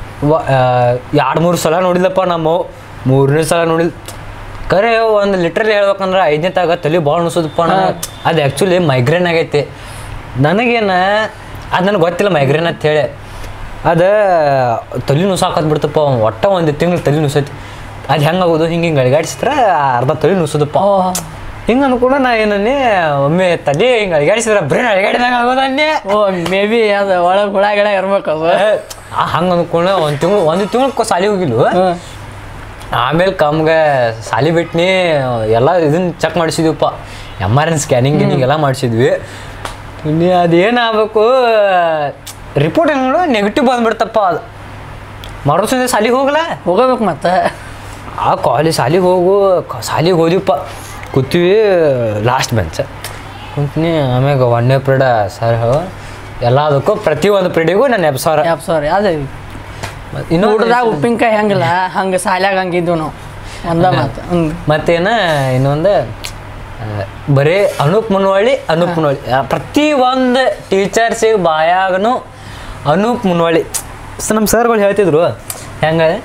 ಎರಡು ಮೂರು ಸಲ ನೋಡಿಲ್ಲಪ್ಪ ನಮ್ಮ ಮೂರನೇ ಸಲ ನೋಡಿಲ್ ಕರೆ ಒಂದು ಲಿಟ್ರಲ್ಲಿ ಹೇಳ್ಬೇಕಂದ್ರೆ ಐದನೇ ತಾಗ ತಲೆ ಭಾಳ ನುಸೋದಪ್ಪ ಅದು ಆ್ಯಕ್ಚುಲಿ ಮೈಗ್ರೇನ್ ಆಗೈತಿ ನನಗೇನ ಅದು ನನಗೆ ಗೊತ್ತಿಲ್ಲ ಮೈಗ್ರೇನ್ ಅಂತ ಹೇಳಿ ಅದು ತಲೆ ನುಸಾಕತ್ ಬಿಡ್ತಪ್ಪ ಒಟ್ಟ ಒಂದು ತಿಂಗಳು ತಲೆ ನುಸೈತಿ ಅದು ಹೆಂಗಾಗೋದು ಹಿಂಗೆ ಹಿಂಗೆ ಅಳಿಗಾಡಿಸಿದ್ರೆ ಅರ್ಧ ತಲೆ ನುಸೋದಪ್ಪ ಓ ಹಿಂಗೆ ಅನ್ಕೊಂಡು ನಾ ಏನನ್ನೇ ಒಮ್ಮೆ ತಲೆ ಹಿಂಗೆ ಅಳಿಗಾಡಿಸಿದ್ರೆ ಬ್ರೇನ್ ಅಳಿಗಾಡಿದಾಗ ಆಗೋದನ್ನೇ ಓ ಮೇ ಬಿ ಅದು ಒಳಗೆ ಹುಳ ಗಿಡ ಇರ್ಬೇಕು ಅದು ಹಂಗೆ ಅನ್ಕೊಂಡು ಒಂದು ತಿಂಗಳು ಒಂದು ತಿಂಗಳು ಸಾಲಿ ಹೋಗಿಲ್ವ ಹ್ಮ್. ಆಮೇಲೆ ಕಮ್ಗೆ ಸಾಲಿ ಬಿಟ್ನಿ ಎಲ್ಲ ಇದನ್ನ ಚೆಕ್ ಮಾಡಿಸಿದ್ವಿಪ್ಪ ಎಮ್ ಆರ್ ಎನ್ ಸ್ಕ್ಯಾನಿಂಗ್ ಗಿನಿಂಗ್ ಎಲ್ಲ ಮಾಡಿಸಿದ್ವಿ ಇನ್ನು ಅದೇನಾಗಬೇಕು ರಿಪೋರ್ಟ್ ಏನು ನೋಡು ನೆಗೆಟಿವ್ ಬಂದ್ಬಿಡ್ತಪ್ಪ ಅದು ಮರುಸಂದೆ ಸಾಲಿಗೆ ಹೋಗಲ್ಲ ಹೋಗಬೇಕು ಮತ್ತೆ ಆ ಕಾಲೇಜ್ ಸಾಲಿಗೆ ಹೋಗು ಕ- ಸಾಲಿಗೆ ಹೋದಿವಪ್ಪ ಕೂತೀವಿ ಲಾಸ್ಟ್ ಬೆಂಚ್ ಕುಂತೀನಿ ಆಮ್ಯಾಗ ಒಂದನೇ ಪ್ರೀಡ ಸರ್ ಎಲ್ಲದಕ್ಕೂ ಪ್ರತಿಯೊಂದು ಪ್ರೀಡಿಗೂ ನಾನು ಎಬ್ಸಾರ ಯಾಪ್ ಸಾರಿ ಅದೇ ಇನ್ನೂ ಊಟದಾಗ ಉಪ್ಪಿನಕಾಯಿ ಹಂಗಿಲ್ಲ ಹಂಗೆ ಸಾಲ್ಯಾಗ ಹಂಗಿದ್ವು ನಾವು ಒಂದ ಮಾತು ಹ್ಮ್ ಮತ್ತೇನ ಇನ್ನೊಂದು ಆ, ಬರೀ ಅನೂಪ್ ಮುನ್ವಳ್ಳಿ ಅನೂಪ್ ಮುನ್ವಳ್ಳಿ ಆ, ಪ್ರತಿ ಒಂದು ಟೀಚರ್ಸಿಗೆ ಬಾಯಾಗನು ಅನೂಪ್ ಮುನ್ವಳ್ಳಿ ಸ ನಮ್ಮ ಸರ್ಗಳು ಹೇಳ್ತಿದ್ರು ಹೆಂಗೆ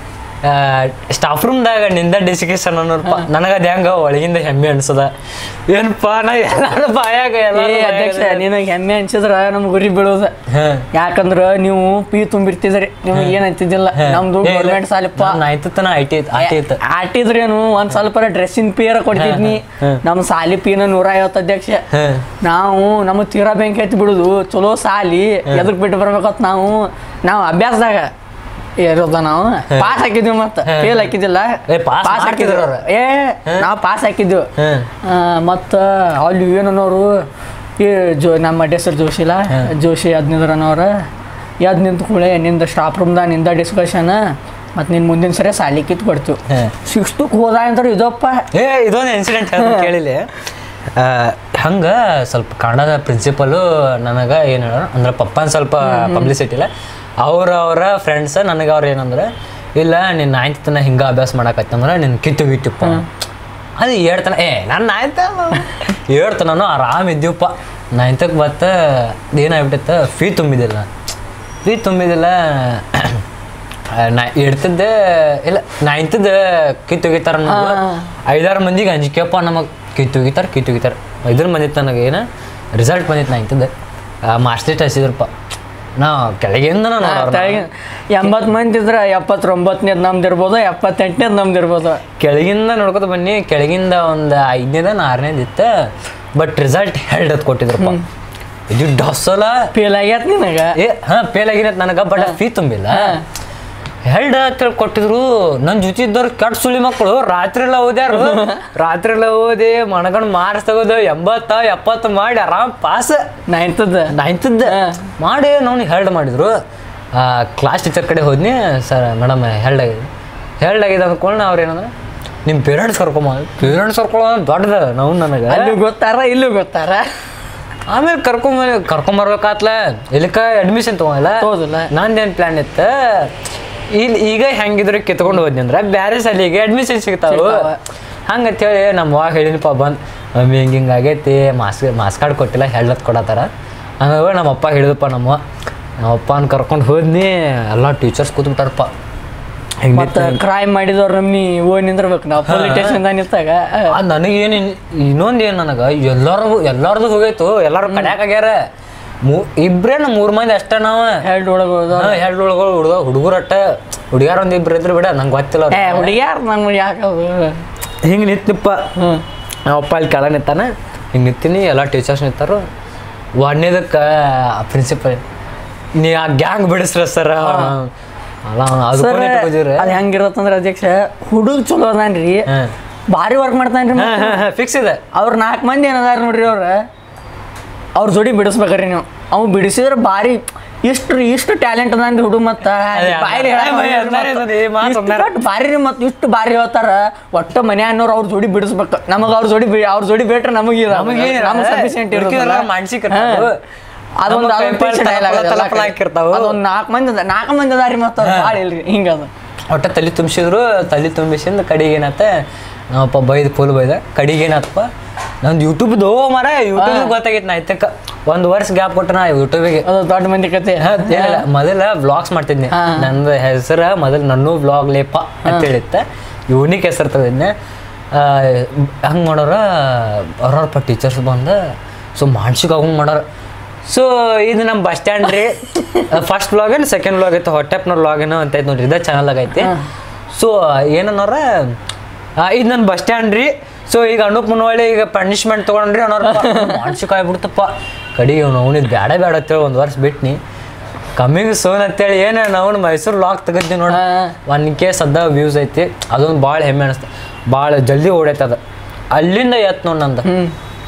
ಸ್ಟಾಫ್ ರೂಮ್ದಾಗ ನಿಂದ ಡಿಸಿಕೇಶನ್ ಅನ್ನೋರ್ಪ ನನಗ ಅದ ಹೆಂಗ ಒಳಗಿಂದ ಹೆಮ್ಮೆ ಅನ್ಸದ ಏನಪ್ಪ ನಾ ಎಲ್ಲಾರು ಬಾಯಾಗ ಏ ಎಲ್ಲಾರು ಅಧ್ಯಕ್ಷ ಬಾಯಾಗ- ನಿನಗೆ ಹೆಮ್ಮೆ ಅನ್ಸಿದ್ರ ನಮ್ ಗುರಿ ಬೀಳೋದ ಹಾ. ಯಾಕಂದ್ರ ನೀವು ಪಿ ತುಂಬಿರ್ತಿದ್ರಿ ನಿಮ್ಗೆ ಏನ್ ಅಂತಿದ್ದಿಲ್ಲ ನಮ್ದು ಏ, ಇಲ್ಲ. ಗೌರ್ಮೆಂಟ್ ಸಾಲಪ್ಪ ನಾನ್ ಆಯ್ತು ತನ ಐಟಿ ಆಟಿ ಇತ್ತು ಆಟಿದ್ರೇನು ಒಂದ್ ಸ್ವಲ್ಪ ಡ್ರೆಸ್ಸಿನ ಪೇರ ಕೊಡ್ತಿದ್ನಿ ಹಾ, ಹಾ. ನಮ್ ಸಾಲಿ ಪೀನ ನೂರ ಐವತ್ತು ಅಧ್ಯಕ್ಷ ಹಾ. ನಾವು ನಮ್ಮ ತೀರಾ ಬೆಂಕಿ ಹತ್ತಿ ಬಿಡುದು ಚಲೋ ಸಾಲಿ ಎದಕ್ ಬಿಟ್ಟು ಬರ್ಬೇಕತ್ ನಾವು ನಾವು ಅಭ್ಯಾಸದಾಗ ಇರೋದ ನಾವು ಪಾಸ್ ಹಾಕಿದ್ವಿ ಮತ್ತ ಹಾ. ಫೇಲ್ ಹಾಕಿದ್ದಿಲ್ಲ ಏ, pass ಮಾಡ್ತಿದ್ರು ಅವ್ರು. ಏ ನಾವು ಪಾಸ್ ಹಾಕಿದ್ವಿ ಹಾ. ಆ, ಮತ್ತ ಅಲ್ಲಿ ಏನನ್ನೋರು ಈ ಜೋ ನಮ್ಮ ಹೆಸರು ಜೋಶಿಲ ಜೋಶಿ ಹದಿನೈದರನವ್ರ ಎದ್ ನಿಂತು ಕೂಳೆ ನಿಂದ ಸ್ಟಾಫ್ ರೂಮ್ದಾಗ ನಿಂದ ಡಿಸ್ಕಷನ್ ಮತ್ತು ನಿನ್ನ ಮುಂದಿನ ಸರಿ ಸಾಲಿ ಕಿತ್ತು ಕೊಡ್ತೀವಿ ಹಾ. ಸಿಕ್ಸ್ತಕ್ಕೆ ಹೋದ ಅಂದ್ರೆ ಇದಪ್ಪ ಏ ಇದೊಂದು ಇನ್ಸಿಡೆಂಟ್ ಕೇಳಿಲ್ಲ ಹಂಗ ಸ್ವಲ್ಪ ಕನ್ನಡದ ಪ್ರಿನ್ಸಿಪಲು ನನಗೆ ಏನು ಹೇಳ ಅಂದ್ರೆ ಪಪ್ಪನ ಸ್ವಲ್ಪ ಪಬ್ಲಿಸಿಟಿ ಇಲ್ಲ ಅವ್ರ ಅವರ ಫ್ರೆಂಡ್ಸ್ ನನಗೆ ಅವ್ರು ಏನಂದ್ರೆ ಇಲ್ಲ ನೀನು ನೈನ್ತ್ ತನ ಹಿಂಗೆ ಅಭ್ಯಾಸ ಮಾಡಕತ್ತಂದ್ರೆ ನಿನ್ನ ಕಿತ್ತು ಗಿಟ್ಟಪ್ಪ ಅದು ಹೇಳ್ತಾನ ಏ ನಾನು ನೈನ್ತ್ ಹೇಳ್ತಾನು ಆರಾಮ್ ಇದ್ದೀವಪ್ಪ ನೈನ್ತಕ್ಕೆ ಬತ್ತ ಏನಾಗ್ಬಿಟ್ಟಿತ್ತು ಫೀ ತುಂಬಿದಿಲ್ಲ ಫೀ ತುಂಬಿದಿಲ್ಲ ನಾ ಇಡ್ತಿದ್ದೆ ಇಲ್ಲ ನೈನ್ತದ ಕಿತ್ತೊಗಿತಾರ ಐದಾರು ಮಂದಿಗೆ ಅಂಜಿಕೆಯಪ್ಪ ನಮಗೆ ಕಿತ್ತೊಗಿತಾರ ಕಿತ್ತೊಗಿತಾರ ಐದಾರು ಮಂದಿ ನನಗೆ ಏನು ರಿಸಲ್ಟ್ ಬಂದಿತ್ತು ನೈನ್ತದ ಮಾರ್ಕ್ಸ್ ಲೀಸ್ಟ್ ಹಸಿದ್ರಪ್ಪ ನಾ ಕೆಳಗಿಂದ ಎಂಬತ್ತು ಮಂದಿ ಇದ್ರೆ ಎಪ್ಪತ್ತೊಂಬತ್ತನೇದು ನಮ್ದು ಇರ್ಬೋದು ಎಪ್ಪತ್ತೆಂಟನೇದು ನಮ್ದು ಇರ್ಬೋದು ಕೆಳಗಿಂದ ನೋಡ್ಕೊತ ಬನ್ನಿ ಕೆಳಗಿಂದ ಒಂದು ಐದನೇದ ಆರನೇದು ಇತ್ತು ಬಟ್ ರಿಸಲ್ಟ್ ಎರಡು ಹೊತ್ತು ಕೊಟ್ಟಿದ್ರಪ್ಪ ಇದು ಡಸ್ಸಲ ಫೇಲ್ ಆಗ್ಯಾತ ನಿನಗೆ ಏ ಹಾ ಫೇಲ್ ಆಗಿರತ್ ನನಗೆ ಬಟ್ ಫೀ ತುಂಬಿಲ್ಲ ಹೆಲ್ಡ್ ಅಂತ ಕೊಟ್ಟಿದ್ರು ನನ್ನ ಜೊತೆ ಇದ್ದವ್ರು ಕೆಟ್ಟ ಸುಳಿ ಮಕ್ಕಳು ರಾತ್ರಿ ಎಲ್ಲ ಓದ್ಯಾರು ರಾತ್ರಿ ಎಲ್ಲ ಓದಿ ಮಣಗಂಡ್ ಮಾರ್ಕ್ಸ್ ತಗೋದು ಎಂಬತ್ತ ಎಪ್ಪತ್ತು ಮಾಡಿ ಆರಾಮ್ ಪಾಸ್ ನೈನ್ತದ ನೈನ್ತದ್ದು ಮಾಡಿ ನಾವು ಹೆಲ್ಡ್ ಮಾಡಿದ್ರು ಕ್ಲಾಸ್ ಟೀಚರ್ ಕಡೆ ಹೋದ್ನಿ ಸರ್ ಮೇಡಮ್ ಹೆಲ್ಡ್ ಆಗಿದೆ ಹೆಲ್ಡ್ ಆಗಿದೆ ಅಂದ್ಕೊಂಡು ಅವ್ರು ಏನಂದ್ರೆ ನಿಮ್ಮ ಪೇರೆಂಟ್ಸ್ ಕರ್ಕೊಂಬ ಪೇರೆಂಟ್ಸ್ ಕರ್ಕೊಳ್ಳೋ ದೊಡ್ಡದ ನಾವು ನನಗೆ ಅಲ್ಲಿ ಗೊತ್ತಾರ ಇಲ್ಲೂ ಗೊತ್ತಾರ ಆಮೇಲೆ ಕರ್ಕೊಂಬ ಕರ್ಕೊಂಬರ್ಬೇಕಾತ್ಲ ಇಲ್ಲಕ ಅಡ್ಮಿಷನ್ ತಗೊಂಡಿಲ್ಲ ಹೌದಲ್ಲ? ನಂದೇನು ಪ್ಲಾನ್ ಇತ್ತು ಇಲ್ಲಿ ಈಗ ಹೆಂಗಿದ್ರು ಕಿತ್ಕೊಂಡು ಹೋದ್ನಿ ಅಂದ್ರೆ ಬೇರೆ ಸಲಿಗೆ ಅಡ್ಮಿಷನ್ ಸಿಗ್ತಾವು ಸಿಗ್ತಾವ. ಹಂಗಂತೇಳಿ ನಮ್ಮ ಅವಾಗ ಹೇಳಿನಪ್ಪ ಬಂದು ಮಮ್ಮಿ ಹಿಂಗೆ ಹಿಂಗೆ ಆಗೈತಿ ಮಾಸ್ ಮಾಸ್ ಕಾರ್ಡ್ ಕೊಟ್ಟಿಲ್ಲ ಹೇಳತ್ ಕೊಡತ್ತಾರ ಹಂಗಾಗಿ ನಮ್ಮ ಅಪ್ಪ ಹೇಳಿದಪ್ಪ ನಮ್ಮ ನಮ್ಮ ಅಪ್ಪನ ಕರ್ಕೊಂಡು ಹೋದ್ನಿ ಎಲ್ಲ ಟೀಚರ್ಸ್ ಕೂತ್ಬಿಟ್ಟಾರಪ್ಪ ಹಿಂಗೆ ಮತ್ತ ಕ್ರೈಮ್ ಮಾಡಿದವ್ರು ನಮ್ಮಿ ಓ ನಿಂದಿರ್ಬೇಕು ನಾವು ಪೊಲೀಸ್ ಸ್ಟೇಷನ್ ನಿಂತಾಗ ನನಗೇನು ಇನ್ನೊಂದು ಏನು ನನಗೆ ಎಲ್ಲರಿಗೂ ಎಲ್ಲರದು ಹೋಗೈತು ಎಲ್ಲರೂ ಕಡ್ಯಾಕಾಗ್ಯಾರ ಮೂ ಇಬ್ರೇನ ಮೂರು ಮಂದಿ ಅಷ್ಟೇ ನಾವು ಎರಡು ಒಳಗೆ ಹೋದವ್ರು. ಎರಡು ಒಳಗಳು ಹುಡುಗ ಹುಡುಗರು ಅಟ್ಟ ಹುಡುಗ್ಯಾರ ಒಂದು ಇಬ್ರು ಇದ್ರು ಬಿಡ ನಂಗೆ ಗೊತ್ತಿಲ್ಲ ಏ ಹುಡುಗ್ಯಾರ ನಮ್ಗೆ ಯಾಕದು ಹಿಂಗೆ ನಿಂತಿಪ್ಪ ಹ್ಞೂ ನಮ್ಮ ಅಪ್ಪ ಅಲ್ಲಿ ಕೆಳ ನಿಂತಾನ ಹಿಂಗೆ ನಿಂತೀನಿ ಎಲ್ಲ ಟೀಚರ್ಸ್ ನಿಂತಾರು ಒಂದೇದಕ್ಕೆ ಪ್ರಿನ್ಸಿಪಲ್ ನೀ ಆ ಗ್ಯಾಂಗ್ ಬಿಡಿಸ್ರ ಸರ್ ಅಲ್ಲ ಅದು ಸರ್ ಅದು ಹೆಂಗಿರತ್ತಂದ್ರೆ ಅಧ್ಯಕ್ಷ ಹುಡುಗ ಚಲೋ ಅದಾನ್ರಿ ಹಾಂ ಭಾರಿ ವರ್ಕ್ ಮಾಡ್ತಾನ್ರಿ ಹಾಂ ಹಾಂ ಫಿಕ್ಸ್ ಇದೆ ಅವ್ರ ನಾಲ್ಕು ಮಂದಿ ಏನದಾರ ನೋಡ್ರಿ ಅವ್ರ ಅವ್ರ ಜೋಡಿ ಬಿಡಿಸ್ಬೇಕ್ರಿ ನೀವು ಅವ್ ಬಿಡಿಸಿದ್ರೆ ಭಾರಿ ಇಷ್ಟು ಇಷ್ಟು ಟ್ಯಾಲೆಂಟ್ ಅದಾನ್ರಿ ಹುಡುಗ ಮತ್ತ ಅದೇ, ಬಾಯ್ರಿ ಅದೇ, ಅದೇ, ಅದೇ, ಅದೇ, ಈ ಮಾತು ಅಂದಾರ. ಭಾರಿ ರೀ ಮತ್ ಇಷ್ಟು ಭಾರಿ ಹೇಳ್ತಾರ ಒಟ್ಟ ಮನೆ ಅನ್ನೋರು ಅವ್ರ ಜೋಡಿ ಬಿಡಿಸ್ಬೇಕು ನಮಗ ಅವ್ರ ಜೋಡಿ ಬಿ- ಅವ್ರ ಜೋಡಿ ಬಿಟ್ರೆ ನಮಗೆ ನಮಗೇನಿಲ್ಲ. ನಮಗೆ ಸಫಿಶಿಯಂಟ್ ಉಳ್ಕಿದೆಲ್ಲ ಮಾನಸಿಕ ಇರ್ತಾವು. ಅದೊಂದು ನಮ್ಮ ಕೈ ಕಾಲ್ ತಳಪಳ ತಳಪಳ ಹಾಕಿರ್ತಾವು. ಅದೊಂದು ನಾಲ್ಕು ಮಂದಿ ಅದ ನಾಲ್ಕು ಮಂದಿ ಅದಾರಿ ಮತ್ತ ಭಾಳ ಇಲ್ರಿ ಹಿಂಗದ ಒಟ್ಟ ತಲೆ ತುಂಬಿಸಿದ್ರು ತಲೆ ತುಂಬಿಸಿಂದ ಕಡೆಗೆ ಏನಾತ ನಾವಪ್ಪ ಬೈದು ಫುಲ್ ಬೈದ ಕಡೆಗೆ ಏನಾತಪ್ಪ ನಂದು ಯೂಟ್ಯೂಬ್ದು ಮರ ಯೂಟ್ಯೂಬ್ ಗೊತ್ತಾಗಿತ್ತು ನಾ ಇತ್ತಕ್ಕ ಒಂದು ವರ್ಷ ಗ್ಯಾಪ್ ಕೊಟ್ಟು ನಾ ಯೂಟ್ಯೂಬಿಗೆ ಅದು ದೊಡ್ಡ ಮಂದಿ ಕತೆ ಏನಿಲ್ಲ ಮೊದಲ ವ್ಲಾಗ್ಸ್ ಮಾಡ್ತಿದ್ನಿ ಹಾ. ನಂದು ಹೆಸರು ಮೊದಲು ನನ್ನೂ ವ್ಲಾಗ್ ಲೇಪ ಅಂತ ಹೇಳಿತ್ತ ಯೂನಿಕ್ ಹೆಸರು ತಗೊಂಡೆ ಹಂಗೆ ಮಾಡೋರ ಅವ್ರವ್ರಪ್ಪ ಟೀಚರ್ಸ್ ಬಂದು ಸೊ ಮಾನಸಿಕ ಆಗೋಂಗ್ ಮಾಡೋರ ಸೊ ಇದು ನಮ್ಮ ಬಸ್ ಸ್ಟ್ಯಾಂಡ್ ರೀ ಫಸ್ಟ್ ವ್ಲಾಗ್ ಏನು ಸೆಕೆಂಡ್ ವ್ಲಾಗ್ ಐತೆ ಹೊಟ್ಟೆಪ್ನ ವ್ಲಾಗ್ ಏನೋ ಅಂತ ಐತೆ ನೋಡ್ರಿ ಇದೇ ಚಾನಲ್ದಾಗ ಐತಿ ಸೊ ಏನನ್ನೋರ ಆ, ಇದು ನನ್ನ ಬಸ್ ಸ್ಟ್ಯಾಂಡ್ ರೀ ಸೊ ಈಗ ಅನೂಪ್ ಮುನ್ವಳ್ಳಿ ಈಗ ಪನಿಷ್ಮೆಂಟ್ ತೊಗೊಂಡ್ರಿ ಅನ್ನೋರು ಮಾನಸಿಕ ಆಗ್ಬಿಡ್ತಪ್ಪ ಕಡೆಗೆ ಅವ್ನು ಅವನಿಗೆ ಬೇಡ ಬೇಡ ಅಂತೇಳಿ ಒಂದು ವರ್ಷ ಬಿಟ್ನಿ ಕಮ್ಮಿಂಗ್ ಸೋನ್ ಅಂತೇಳಿ ಏನು ನಾವು ಮೈಸೂರು ಲಾಕ್ ತೆಗೆದ್ವಿ ನೋಡಿ ಹಾ. ಒನ್ ಕೆ ಸದ್ದ ವ್ಯೂಸ್ ಐತಿ ಅದೊಂದು ಭಾಳ ಹೆಮ್ಮೆ ಅನಿಸ್ತು ಭಾಳ ಜಲ್ದಿ ಓಡೈತೆ ಅದು ಅಲ್ಲಿಂದ ಎತ್ ನೋಡಿ ನಂದು ಹ್ಮ್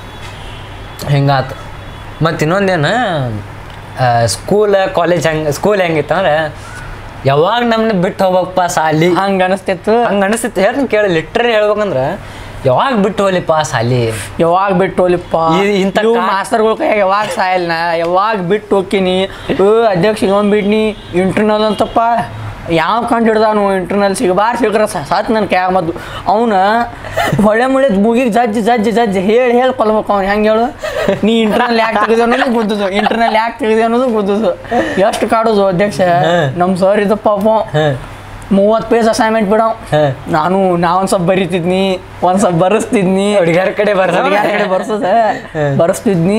ಹಿಂಗಾತು ಮತ್ತು ಇನ್ನೊಂದೇನು ಸ್ಕೂಲ್ ಕಾಲೇಜ್ ಹೆಂಗೆ ಸ್ಕೂಲ್ ಹೆಂಗಿತ್ತಂದ್ರೆ ಯಾವಾಗ ನಮ್ಮನ್ನ ಬಿಟ್ಟು ಹೋಗ್ಬೇಕಪ್ಪ ಸಾಲಿ ಹಂಗ ಅನಿಸ್ತಿತ್ತು ಹಂಗೆ ಅನಿಸ್ತಿತ್ತು ಹೇಳ್ತೀನಿ ಕೇಳಿ ಲಿಟ್ರಲಿ ಹೇಳ್ಬೇಕಂದ್ರೆ ಯಾವಾಗ ಬಿಟ್ಟು ಹೋಗ್ಲಿಪ್ಪ ಸಾಲಿ ಯಾವಾಗ ಬಿಟ್ಟು ಹೋಲಿಪ್ಪ ಈ- ಇಂಥ ಇವು ಕಾ- ಮಾಸ್ತರ್ಗಳ ಕೈಯಾಗ ಯಾವಾಗ ಸಾಯಲ್ ನಾ ಯಾವಾಗ ಬಿಟ್ಟು ಹೋಗ್ತೀನಿ ಏ ಅಧ್ಯಕ್ಷ ಇವಂದ್ ಬಿಡ್ನಿ ಇಂಟರ್ನಲ್ ಅಂತಪ್ಪ ಯಾವ ಕಂಡು ಹಿಡ್ದಾನು ಇಂಟರ್ನಲ್ ಸಿಗಬಾರ್ ಸಿಗ್ರ ಸಾತ್ ನನ್ನ ಕೈಯಾಗ ಮದ್ದು ಅವನ ಹೊಳೆ ಮುಳೆ ಮುಗಿಗೆ ಜಜ್ಜಿ ಜಜ್ಜಿ ಜಜ್ಜಿ ಹೇಳಿ ಹೇಳಿ ಕೊಲ್ಬೇಕು ಅವ್ನು ಹೆಂಗೆ ಹೇಳು ನೀ ಇಂಟರ್ನಲ್ ಯಾಕೆ ತೆಗೆದು ಅನ್ನೋದು ಗುದ್ದುದು ಇಂಟರ್ನಲ್ ಯಾಕೆ ತೆಗೆದು ಅನ್ನೋದು ಗುದ್ದುದು ಎಷ್ಟು ಕಾಡೋದು ಅಧ್ಯಕ್ಷ ನಮ್ಮ ಸರ್ ಇದಪ್ಪ ಅವ ಹಾಂ ಮೂವತ್ತು ಪೇಜ್ ಅಸೈನ್ಮೆಂಟ್ ಬಿಡವ್ ಹಾ. ನಾನು ನಾ ಒಂದ್ ಸ್ವಲ್ಪ ಬರಿತಿದ್ನಿ ಒಂದ್ ಸ್ವಲ್ಪ ಬರೆಸ್ತಿದ್ನಿ ಹುಡುಗ್ಯಾರ ಕಡೆ ಬರ್ಸ ಹುಡುಗ್ಯಾರ ಕಡೆ ಬರ್ಸದ ಹಾ. ಬರೆಸ್ತಿದ್ನಿ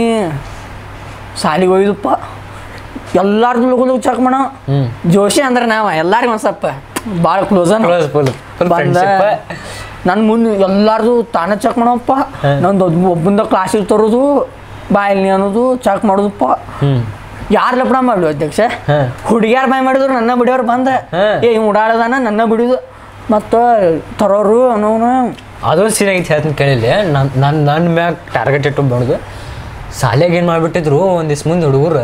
ಸಾಲಿಗೆ ಹೋಯ್ದಪ್ಪ ಎಲ್ಲಾರ್ದು ಲಗು ಚೆಕ್ ಮಾಡ ಹ್ಮ್ ಜೋಶಿ ಅಂದ್ರೆ ನಾವ ಎಲ್ಲಾರಿಗೂ ಒಂದ್ ಸ್ವಲ್ಪ ಭಾಳ ಕ್ಲೋಸ್ Close, full- full ಬಂದ friendship. ನನ್ನ ಮುಂದೆ ಎಲ್ಲಾರ್ದು ತಾನೇ ಚೆಕ್ ಮಾಡಪ್ಪ ಹಾ. ನಂದು ಒಬ್ಬ ಒಬ್ಬಂದ ಕ್ಲಾಸಿಗೆ ತರೋದು ಬಾಯಲ್ಲಿ ಅನ್ನೋದು ಚೆಕ್ ಮಾಡೋದಪ್ಪ ಹ್ಮ್ ಯಾರು ಲಪಡ ಮಾಡ್ಲು ಅಧ್ಯಕ್ಷ ಹಾ. ಹುಡುಗ್ಯಾರ ಬಾಯ್ ಮಾಡಿದ್ರು ನನ್ನ ಬಿಡಿಯೋರು ಬಂದ ಹಾ. ಏ ಇವ್ ಉಡಾಳದಾನ ನನ್ನ ಬಿಡುದು ಮತ್ತು ತರೋರು ಅನ್ನೋನು ಅದೊಂದು ಸೀನ್ ಆಗಿತ್ತು ಹೇಳ್ತೀನಿ ಕೇಳಿಲ್ಲ ನನ್ನ ನನ್ನ ನನ್ನ ಮ್ಯಾಗ ಟಾರ್ಗೆಟ್ ಇಟ್ಟು ಬಂದು ಶಾಲೆಗೆ ಏನು ಮಾಡಿಬಿಟ್ಟಿದ್ರು ಒಂದಿಷ್ಟು ಮುಂದೆ ಹುಡುಗರು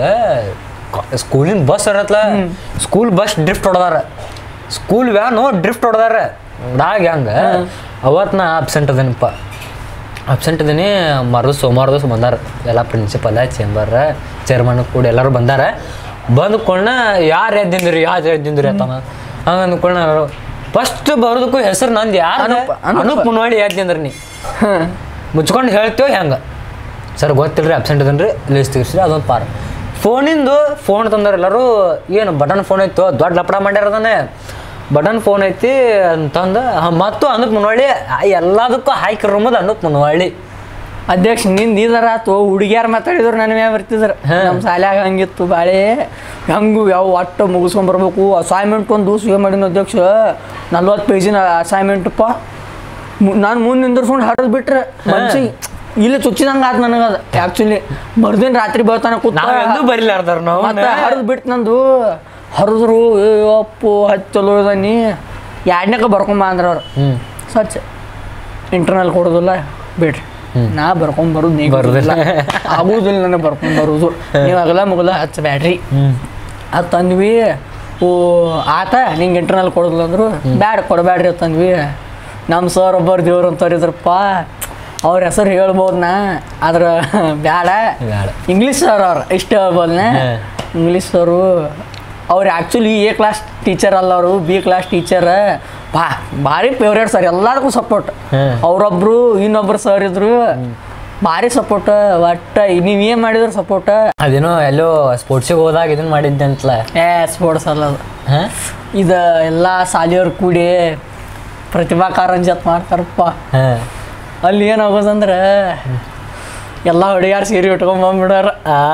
ಸ್ಕೂಲಿನ ಬಸ್ ಇರತ್ಲ ಸ್ಕೂಲ್ ಬಸ್ ಡ್ರಿಫ್ಟ್ ಹೊಡೆದಾರ ಸ್ಕೂಲ್ ವ್ಯಾನು ಡ್ರಿಫ್ಟ್ ಹೊಡೆದಾರ ಡಾಗ ಹೆಂಗೆ ಅವತ್ತು ನಾ ಅಬ್ಸೆಂಟ್ ಅದೇನಪ್ಪ ಅಬ್ಸೆಂಟ್ ಅದೀನಿ ಮರು ಸೋಮವಾರ ದಿವಸ ಬಂದಾರ ಎಲ್ಲ ಪ್ರಿನ್ಸಿಪಲ್ ಚೇಂಬರ್ ಚೇರ್ಮನ್ ಕೂಡ ಎಲ್ಲರೂ ಬಂದಾರ ಬಂದ್ಕೊಂಡ ಯಾರು ಎದ್ದಿಂದ್ರಿ ಯಾರು ಎದ್ದಿಂದ್ರಿ ಅತ್ತಾನ ಹಂಗೆ ಅಂದ್ಕೊಂಡ ಫಸ್ಟ್ ಬರೋದಕ್ಕೂ ಹೆಸರು ನಂದು ಯಾರು ಅನೂಪ್, ಅನೂಪ್. ಅನೂಪ್ ನೋಡಿ ಎದ್ದಿಂದ್ರಿ ನೀ ಮುಚ್ಕೊಂಡು ಹೇಳ್ತೇವೆ ಹೆಂಗೆ ಸರ್ ಗೊತ್ತಿಲ್ರಿ ಅಬ್ಸೆಂಟ್ ಅದನ್ರಿ ಲೀಸ್ ತೆಗಿಸ್ರಿ ಅದೊಂದು ಪಾರ್ ಫೋನಿಂದು ಫೋನ್ ತಂದಾರ ಎಲ್ಲರೂ ಏನು ಬಟನ್ ಫೋನ್ ಐತು ದೊಡ್ಡ ಲಪಡ ಮಾಡ್ಯಾರ ಅದನ್ನೇ ಬಟನ್ ಫೋನ್ ಐತಿ ಅಂತಂದು ಹಾಂ ಮತ್ತು ಅನೂಪ್ ಮುನವಳ್ಳಿ ಆ ಎಲ್ಲದಕ್ಕೂ ಹಾಕಿ ರೂಮದ ಅನೂಪ್ ಮುನವಳ್ಳಿ ಅಧ್ಯಕ್ಷ ನಿಂದ ಇದರ ಆತು ಹುಡುಗಿಯಾರ ಮಾತಾಡಿದ್ರು ನನ್ನ ಮ್ಯಾಗ ಬರ್ತಿದ್ರು ನಮ್ಮ ಶಾಲ್ಯಾಗ ಹಂಗಿತ್ತು ಬಾಳೆ ಹೆಂಗು ಯಾವ ಒಟ್ಟು ಮುಗಿಸ್ಕೊಂಡ್ ಬರ್ಬೇಕು ಅಸೈನ್ಮೆಂಟ್ ಒಂದು ದಿವಸ ಮಾಡಿನ ಅಧ್ಯಕ್ಷ ನಲ್ವತ್ತು ಪೇಜಿನ ಅಸೈನ್ಮೆಂಟಪ್ಪ ನಾನು ಮುಂದೆ ನಿಂದ್ರಸ್ಕೊಂಡು ಹರಿದು ಬಿಟ್ರೆ ಮನ್ಸಿಗೆ ಇಲ್ಲಿ ಚುಚ್ಚಿದಂಗೆ ಆತು ನನಗೆ ಅದು ಆ್ಯಕ್ಚುಲಿ ಮರ್ದಿನ ರಾತ್ರಿ ಬರ್ತಾನೆ ಕೂತ ನಾವು ಎಂದೂ ಬರಿಲಾರ್ದಾರ ನಾವು ಮತ್ತೆ ಹರಿದು ಬಿಟ್ಟು ನಂದು ಹರಿದ್ರು ಏ ಅಪ್ಪು ಹಚ್ಚಲು ಇದನ್ನಿ ಎರಡನೇಕ ಬರ್ಕೊಂಬ ಅಂದ್ರೆ ಅವ್ರು ಹ್ಞೂ ಸ್ವಚ್ಛ ಇಂಟರ್ನಲ್ ಕೊಡೋದಿಲ್ಲ ಬಿಡ್ರಿ ನಾ ಬರ್ಕೊಂಡ್ ಬರೋದು ನೀ ಬರೋದಿಲ್ಲ. ಆಗುದಿಲ್ಲ ನನಗೆ ಬರ್ಕೊಂಡ್ ಬರೋದು ನೀವು ಅಗಲ ಮುಗಲ ಹಚ್ಚ ಬ್ಯಾಡ್ರಿ ಹ್ಞೂ ಅದು ತಂದ್ವಿ ಓ ಆತ ನಿಂಗೆ ಇಂಟರ್ನಲ್ ಕೊಡೋದಿಲ್ಲ ಅಂದ್ರು ಬ್ಯಾಡ ಕೊಡಬ್ಯಾಡ್ರಿ ಅಂತ ತಂದ್ವಿ ನಮ್ಮ ಸರ್ ಒಬ್ಬರು ದೇವ್ರು ಅಂತವ್ರಿದ್ರಪ್ಪ ಅವ್ರ ಹೆಸರು ಹೇಳ್ಬೋದು ನಾ ಆದ್ರೆ ಬ್ಯಾಡ ಬ್ಯಾಡ. ಇಂಗ್ಲೀಷ್ ಸರ್ ಅವ್ರು ಇಷ್ಟ ಹೇಳ್ಬೋದ್ನ ಹಾ. ಇಂಗ್ಲೀಷ್ ಸರು ಅವ್ರು ಆ್ಯಕ್ಚುಲಿ ಎ ಕ್ಲಾಸ್ ಟೀಚರ್ ಅಲ್ಲ ಅವರು ಬಿ ಕ್ಲಾಸ್ ಟೀಚರ್ ಬಾ ಭಾರಿ ಫೇವ್ರೇಟ್ ಸರ್ ಎಲ್ಲದಕ್ಕೂ ಸಪೋರ್ಟ್ ಹ್ಮ್. ಅವರೊಬ್ರು ಇನ್ನೊಬ್ರು ಸರ್ ಇದ್ರು ಭಾರಿ ಸಪೋರ್ಟ್ ಒಟ್ಟ ನೀವು ಏನು ಮಾಡಿದ್ರು ಸಪೋರ್ಟ್ ಅದೇನೋ ಎಲ್ಲೋ ಸ್ಪೋರ್ಟ್ಸಿಗೆ ಹೋದಾಗ ಇದನ್ನ ಮಾಡಿದ್ದೆ ಅಂತಲ್ಲ ಏ ಸ್ಪೋರ್ಟ್ಸ್ ಅಲ್ಲ ಅದು ಹಾಂ ಇದು ಎಲ್ಲ ಸಾಲಿಯವ್ರು ಕೂಡಿ ಪ್ರತಿಭಾ ಕಾರಂಜಿ ಅಂತ ಮಾಡ್ತಾರಪ್ಪ ಹಾಂ ಅಲ್ಲಿ ಏನಾಗೋದಂದ್ರೆ ಎಲ್ಲ ಹುಡುಗ್ಯಾರು ಸೀರೆ ಉಟ್ಕೊಂಬಂದ್ಬಿಡಾರ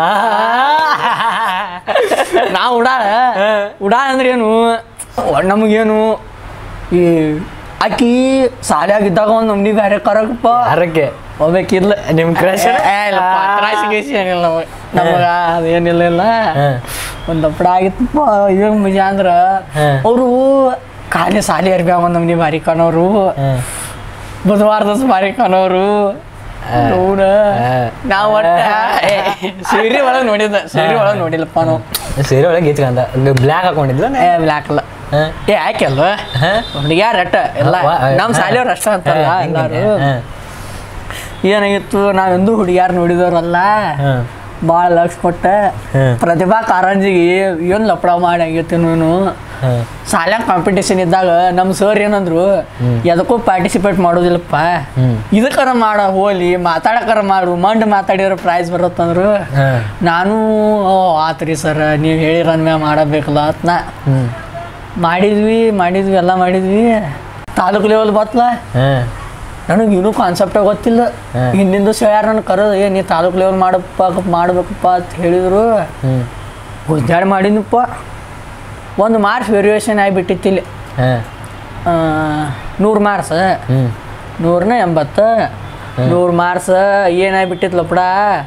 ನಾವು ಉಡಾಳ ಉಡಾಳ ಅಂದ್ರೆ ಏನು ನಮಗೇನು ಈ ಆಕಿ ಸಾಲಿಯಾಗಿದ್ದಾಗ ಒಂದು ನಮ್ನಿ ಬೇರೆ ಕರಗಪ್ಪ ಯಾರಕ್ಕೆ ಹೋಗ್ಬೇಕಿಲ್ಲ ನಿಮ್ crush? ಕ್ರಾಶ್ ಗೀಶ್ ಏನಿಲ್ಲ ನಮಗೆ ನಮಗ ಅದೇನಿಲ್ಲ ಇಲ್ಲ ಹಾಂ ಒಂದು ದಪ್ಪಡ ಆಗಿತ್ತಪ್ಪ ಇವಾಗ ಮಜಾ ಅಂದ್ರ ಹ್ಮ್. ಅವರು ಖಾಲಿ ಸಾಲಿ ಅರ್ಬಿ ಒಂದು ನಮ್ನಿ ಬಾರಿ ಕಾಣೋರು ಹಾಂ ಬುಧವಾರ ದಿವಸ ಬಾರಿ ಕಾಣೋರು ನೋಡ ನಾವು ಒಟ್ಟ ಏ, ಸೀರೆ ಒಳಗೆ ನೋಡಿದ್ದ ಸೀರೆ ಒಳಗೆ ನೋಡಿಲ್ಲಪ್ಪ ನಾವು ಸೀರೆ ಒಳಗೆ ಗೀಚ್ಕಂದ ಬ್ಲ್ಯಾಕ್ ಹಾಕೊಂಡಿದ್ಲ ಏ ಬ್ಲ್ಯಾಕ್ ಅಲ್ಲ ಹಾಂ ಏ ಯಾಕೆಲ್ವ ಹಾಂ ಹುಡುಗ್ಯಾರ ಅಟ್ಟ ಎಲ್ಲ ವಾ- ನಮ್ಮ ಶಾಲೆಯವ್ರು ಅಷ್ಟ ಅಂತಲ್ಲ ಹಾಂ, ಎಲ್ಲಾರು ಹಾಂ ಏನಾಗಿತ್ತು ನಾವೆಂದೂ ಹುಡುಗ್ಯಾರ ನೋಡಿದವ್ರಲ್ಲ ಹಾಂ ಭಾಳ ಲಕ್ಷ ಕೊಟ್ಟ ಹ್ಮ್. ಪ್ರತಿಭಾ ಕಾರಂಜಿಗೆ ಏನು ಲಪಡ ಮಾಡಿ ಆಗೈತಿ ನೀನು ಹಾಂ ಶಾಲ್ಯಾಗ ಕಾಂಪಿಟೇಷನ್ ಇದ್ದಾಗ ನಮ್ಮ ಸರ್ ಏನಂದ್ರು ಎದಕ್ಕೂ ಪಾರ್ಟಿಸಿಪೇಟ್ ಮಾಡೋದಿಲ್ಲಪ್ಪ ಹ್ಮ್. ಇದಕ್ಕರ ಮಾಡ ಹೋಲಿ ಮಾತಾಡಕರ ಮಾಡು ಮಂಡ್ ಮಾತಾಡಿದ್ರೆ ಪ್ರೈಸ್ ಬರುತ್ತಂದ್ರು ಹಾಂ ನಾನು ಓ ಆತ್ರಿ ಸರ್ ನೀವು ಹೇಳಿರ ಮ್ಯಾಗ ಮಾಡಬೇಕಲ್ಲ ಅಂತ ನಾ ಹ್ಞೂ ಮಾಡಿದ್ವಿ ಮಾಡಿದ್ವಿ ಎಲ್ಲ ಮಾಡಿದ್ವಿ ತಾಲೂಕು ಲೆವೆಲ್ ಬತ್ತಲ್ಲ ಹಾಂ ನನಗೆ ಇನ್ನೂ ಕಾನ್ಸೆಪ್ಟೇ ಗೊತ್ತಿಲ್ಲ ಹ್ಮ್. ಹಿಂದಿಂದ ಹೇಳ್ಯಾರ ನನ್ನ ಕರೆದು ಏ ನೀ ತಾಲೂಕು ಲೆವೆಲ್ ಮಾಡಪ್ಪ ಮಾಡ್ಬೇಕಪ್ಪ ಅಂತ ಹೇಳಿದ್ರು ಹ್ಞೂ ಗುದ್ದಾಡಿ ಮಾಡಿದ್ನಪ್ಪ ಒಂದು ಮಾರ್ಕ್ಸ್ ವೇರಿಯೇಷನ್ ಆಗಿಬಿಟ್ಟಿತ್ತು ಇಲ್ಲಿ ಹಾಂ ನೂರು ಮಾರ್ಕ್ಸ್ ಹ್ಞೂ ನೂರನ ಎಂಬತ್ತು ನೂರು ಮಾರ್ಕ್ಸ್ ಏನಾಗ್ಬಿಟ್ಟಿತ್ತು ಲಪಡ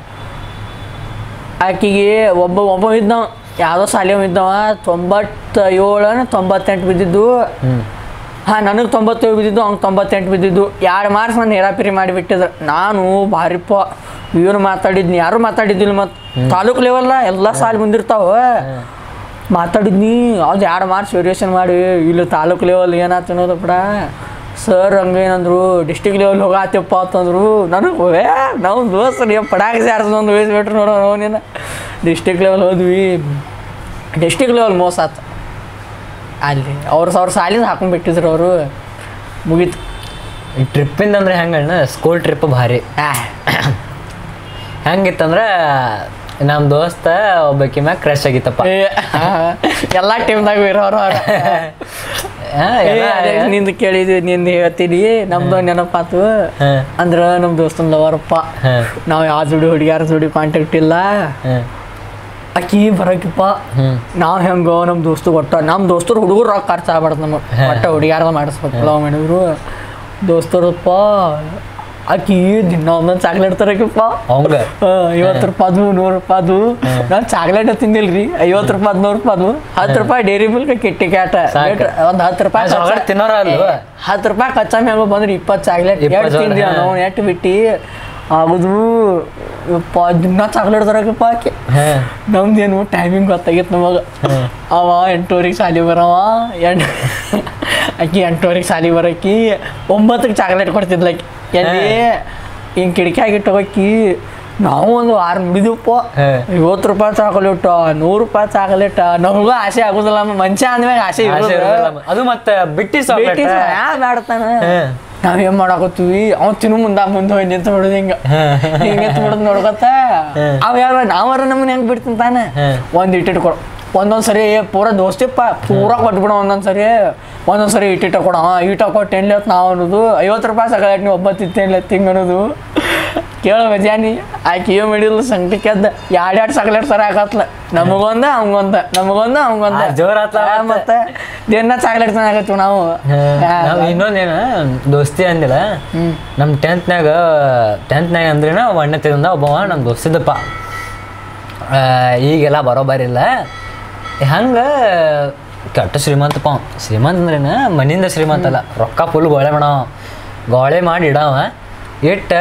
ಆಕಿಗೆ ಒಬ್ಬ ಒಬ್ಬ ಇದ್ದವ ಯಾವುದೋ ಶಾಲೆಯವ ಇದ್ದವ ತೊಂಬತ್ತ ಏಳನ ತೊಂಬತ್ತೆಂಟು ಬಿದ್ದಿದ್ದು ಹ್ಞೂ ಹಾಂ ನನಗೆ ತೊಂಬತ್ತೇಳು ಬಿದ್ದಿದ್ದು ಅವ್ನಿಗೆ ತೊಂಬತ್ತೆಂಟು ಬಿದ್ದಿದ್ದು ಎರಡು ಮಾರ್ಕ್ಸ್ ನಾನು ಹೇರಾಪಿರಿ ಮಾಡಿಬಿಟ್ಟಿದ್ರು ನಾನು ಭಾರಿಪ್ಪ ಏನು ಮಾತಾಡಿದ್ನಿ ಯಾರು ಮಾತಾಡಿದ್ದಿಲ್ಲ ಮತ್ತು ತಾಲೂಕು ಲೆವೆಲ್ಲ ಎಲ್ಲ ಸಾಲ ಮುಂದಿರ್ತಾವ ಮಾತಾಡಿದ್ನಿ ಅದು ಎರಡು ಮಾರ್ಕ್ಸ್ ವೇರಿಯೇಷನ್ ಮಾಡಿ ಇಲ್ಲಿ ತಾಲೂಕು ಲೆವೆಲ್ ಏನಾಯ್ತು ಅನ್ನೋದು ಕೂಡ ಸರ್ ಹಂಗೇನಂದ್ರು ಡಿಸ್ಟಿಕ್ ಲೆವೆಲ್ ಹೋಗಾತಿಯಪ್ಪ ಅಂತಂದ್ರು ನನಗೆ ಏ ನಾವು ದೋಸ್ತರು ಏ ಪಡಾಕ ಜಾರ್ಸೊಂದು ವಹಿಸ್ಬಿಟ್ರು ನೋಡೋ ಅವನಿನ ಡಿಸ್ಟಿಕ್ ಲೆವೆಲ್ ಹೋದ್ವಿ ಡಿಸ್ಟಿಕ್ ಲೆವೆಲ್ ಮೋಸ ಆತು ಅಲ್ಲಿ ಅವ್ರು ಅವ್ರ ಸಾಲಿಂದ ಹಾಕೊಂಡ್ಬಿಟ್ಟಿದ್ರು ಅವರು ಮುಗೀತು ಈ ಟ್ರಿಪ್ಪಿಂದ ಅಂದ್ರೆ ಹೆಂಗಣ್ಣ ಸ್ಕೂಲ್ ಟ್ರಿಪ್ ಭಾರಿ ಹೆಂಗಿತ್ತಂದ್ರೆ ನಮ್ಮ ದೋಸ್ತ ಒಬ್ಬಾಕಿ ಮ್ಯಾಗ ಕ್ರಶ್ ಆಗಿತ್ತಪ್ಪ ಎಲ್ಲ ಟೀಮ್ದಾಗ ಇರೋರು ಅವ್ರು ಹಾ, ಎಲ್ಲ- ನಿಂದ ಕೇಳಿದ್ವಿ ನಿಂದ ಹೇಳ್ತೀನಿ ನಮ್ದು ನೆನಪಾತು ಹಾ. ಅಂದ್ರ ನಮ್ ದೋಸ್ತನ್ ಲವರಪ್ಪ ಹಾ. ನಾವ್ ಯಾವ ಜೋಡಿ ಹುಡುಗ್ಯಾರ ಜೋಡಿ ಕಾಂಟ್ಯಾಕ್ಟ್ ಇಲ್ಲ ಹ್ಮ್. ಆಕಿ ಬರಕಿಪ್ಪ ಹ್ಮ್. ನಾವ್ ಹೆಂಗ ನಮ್ ದೋಸ್ತು ಒಟ್ಟ ನಮ್ ದೋಸ್ತರು ಹುಡುಗರು ರೊಕ್ಕ ಖರ್ಚು ಆಗ್ಬಾರ್ದು ನಮಗೆ ಹಾ. ಒಟ್ಟ ಹುಡುಗ್ಯಾರದ ಮಾಡಿಸ್ಬೇಕು ಲವ್ ಮಾಡಿದ್ರು ದೋಸ್ತರಪ್ಪ ಆಕಿ ದಿನ ಒಂದೊಂದು ಚಾಕ್ಲೇಟ್ ತರಕಿಪ್ಪ ಅವಂಗ ಐವತ್ತು ರೂಪಾಯ್ದು ನೂರು ರೂಪಾಯ್ದು ನಾನು ಚಾಕ್ಲೇಟ್ ತಿಂದಿಲ್ರಿ ಐವತ್ತು ರೂಪಾಯಿ ನೂರು ರೂಪಾಯ್ದು ಹತ್ತು ರೂಪಾಯಿ ಡೈರಿ ಮಿಲ್ಕ್ ಕಿಟ್ಟಿ ಕ್ಯಾಟ ಸಾಕು. ಒಂದು ಹತ್ತು ರೂಪಾಯಿ ಆ chocolate ಕಚ್ಚಾ- ತಿನ್ನೋರ ಅಲ್ವಾ? ಏ, ಹತ್ತು ರೂಪಾಯಿ ಕಚ್ಚಾ ಮ್ಯಾಗ ಬಂದ್ರೆ ಇಪ್ಪತ್ತು ಚಾಕ್ಲೇಟ್ ಇಪ್ಪತ್ತು ಎಷ್ಟು ತಿಂದಿ ಹಾ. ನಾವು ಎಷ್ಟು ಬಿಟ್ಟು ಆಗುದು ಯಪ್ಪ ದಿನ ಚಾಕ್ಲೇಟ್ ತರಕಪ್ಪ ಆಕೆ ಹಾ. ನಮ್ದೇನು ಟೈಮಿಂಗ್ ಗೊತ್ತಾಗಿತ್ತು ನಮಗ ಅವ ಎಂಟೂವರೆಗೆ ಸಾಲಿ ಬರವ ಎಂಟು ಆಕಿ ಎಂಟೂವರೆಗೆ ಸಾಲಿ ಬರಕಿ ಒಂಬತ್ತಕ್ಕೆ ಚಾಕ್ಲೇಟ್ ಕೊಡ್ತಿದ್ಲ ಆಕಿ ಎಲ್ಲಿ ಹಿಂಗೆ ಕಿಟಕಿ ಆಗಿಟ್ಟೋಗಿ ನಾವು ಒಂದು ವಾರ ನುಡಿದಪ್ಪ ಹಾ. ಐವತ್ತು ರೂಪಾಯಿ ಚಾಕ್ಲೇಟ ನೂರು ರೂಪಾಯಿ ಚಾಕ್ಲೇಟ ನಮಗೂ ಆಸೆ ಆಗುದಿಲ್ಲ ಮನುಷ್ಯ ಅಂದ್ಮ್ಯಾಗ ಆಸೆ ಆಸೆ ಇರೋದು ಇರೋದಿಲ್ಲ. ಅದು ಮತ್ತೆ ಬಿಟ್ಟಿ ಸಾಕ್ಲೇಟ್ ಯಾ ಬೇಡತಾನ ಹಾ. ನಾವ್ ಏನ್ ಮಾಡಾಕತ್ತೀವಿ ಅವ್ ತಿನ್ನು ಮುಂದ ಮುಂದೆ ಹೋಗಿ ನಿಂತ ಬಿಡುದು ಹಿಂಗ ಹಿಂಗ ನಿಂತ ಬಿಡುದು ನೋಡ್ಕೊತ ಅವ್ ಯಾರ ನಾವರ ನಮ್ಮನ್ನ ಹೆಂಗ್ ಬಿಡ್ತೀನಿ ತಾನೆ ಹ್ಮ್. ಒಂದ್ ಇಟ್ಟಿಟ್ ಕೊಡು ಒಂದೊಂದ್ ಸರಿ ಪೂರ ದೋಸ್ತಿಪ್ಪ ಪೂರ ಕೊಟ್ಬಿಡ ಒಂದೊಂದ್ ಸರಿ ಒಂದೊಂದ್ ಸರಿ ಇಟ್ಟಿಟ ಕೊಡ ಹಾ ಈಟ ಕೊಟ್ಟು ಎಣ್ಣೆ ನಾವು ಅನ್ನೋದು ಐವತ್ತು ರೂಪಾಯಿ ಸಕಾಲಟ್ ನೀವು ಒಬ್ಬತ್ತು ತಿನ್ಲೆ ತಿಂಗ್ ಅನ್ನೋದು ಕೇಳು ಮಜಾನಿ ಆಕಿ ಏನ್ ಮಾಡಿಲ್ಲ ಸಂಕಟಕ್ಕೆ ಎದ್ದ ಎರಡ್ ಎರಡ್ ಚಾಕ್ಲೇಟ್ ಸರ ಹಾಕತ್ಲ ನಮಗೊಂದ ಅವಂಗೊಂದ ನಮಗೊಂದ ಅವಂಗೊಂದ ಆ, ಜೋರ್ ಆತ್ಲ ಆ, ಮತ್ತೆ. ಮತ್ತೆ ದಿನ ಚಾಕ್ಲೇಟ್ ತಿನ್ನಾಕತ್ತೀವಿ ನಾವು ನಾವು ಇನ್ನೊಂದೇನ ದೋಸ್ತಿ ಅಂದಿಲ್ಲ ನಮ್ಮ ಟೆಂತ್ನಾಗ ಟೆಂತ್ನಾಗ ಅಂದ್ರೇನ ಒಣ್ಣೆ ತಿಂದ ಒಬ್ಬವ ನಮ್ಮ ದೋಸ್ತಿದ್ದಪ್ಪ ಆ, ಈಗೆಲ್ಲ ಬರೋಬರಿ ಇಲ್ಲ ಹಂಗೆ ಕೆಟ್ಟ ಶ್ರೀಮಂತಪ್ಪ ಅವ. ಶ್ರೀಮಂತ ಅಂದ್ರೇನ ಮನಿಯಿಂದ ಶ್ರೀಮಂತ ಅಲ್ಲ ರೊಕ್ಕ ಫುಲ್ ಗೋಳೆ ಮಾಡವ ಗೋಳೆ ಮಾಡಿ ಇಡವ ಇಟ್ಟು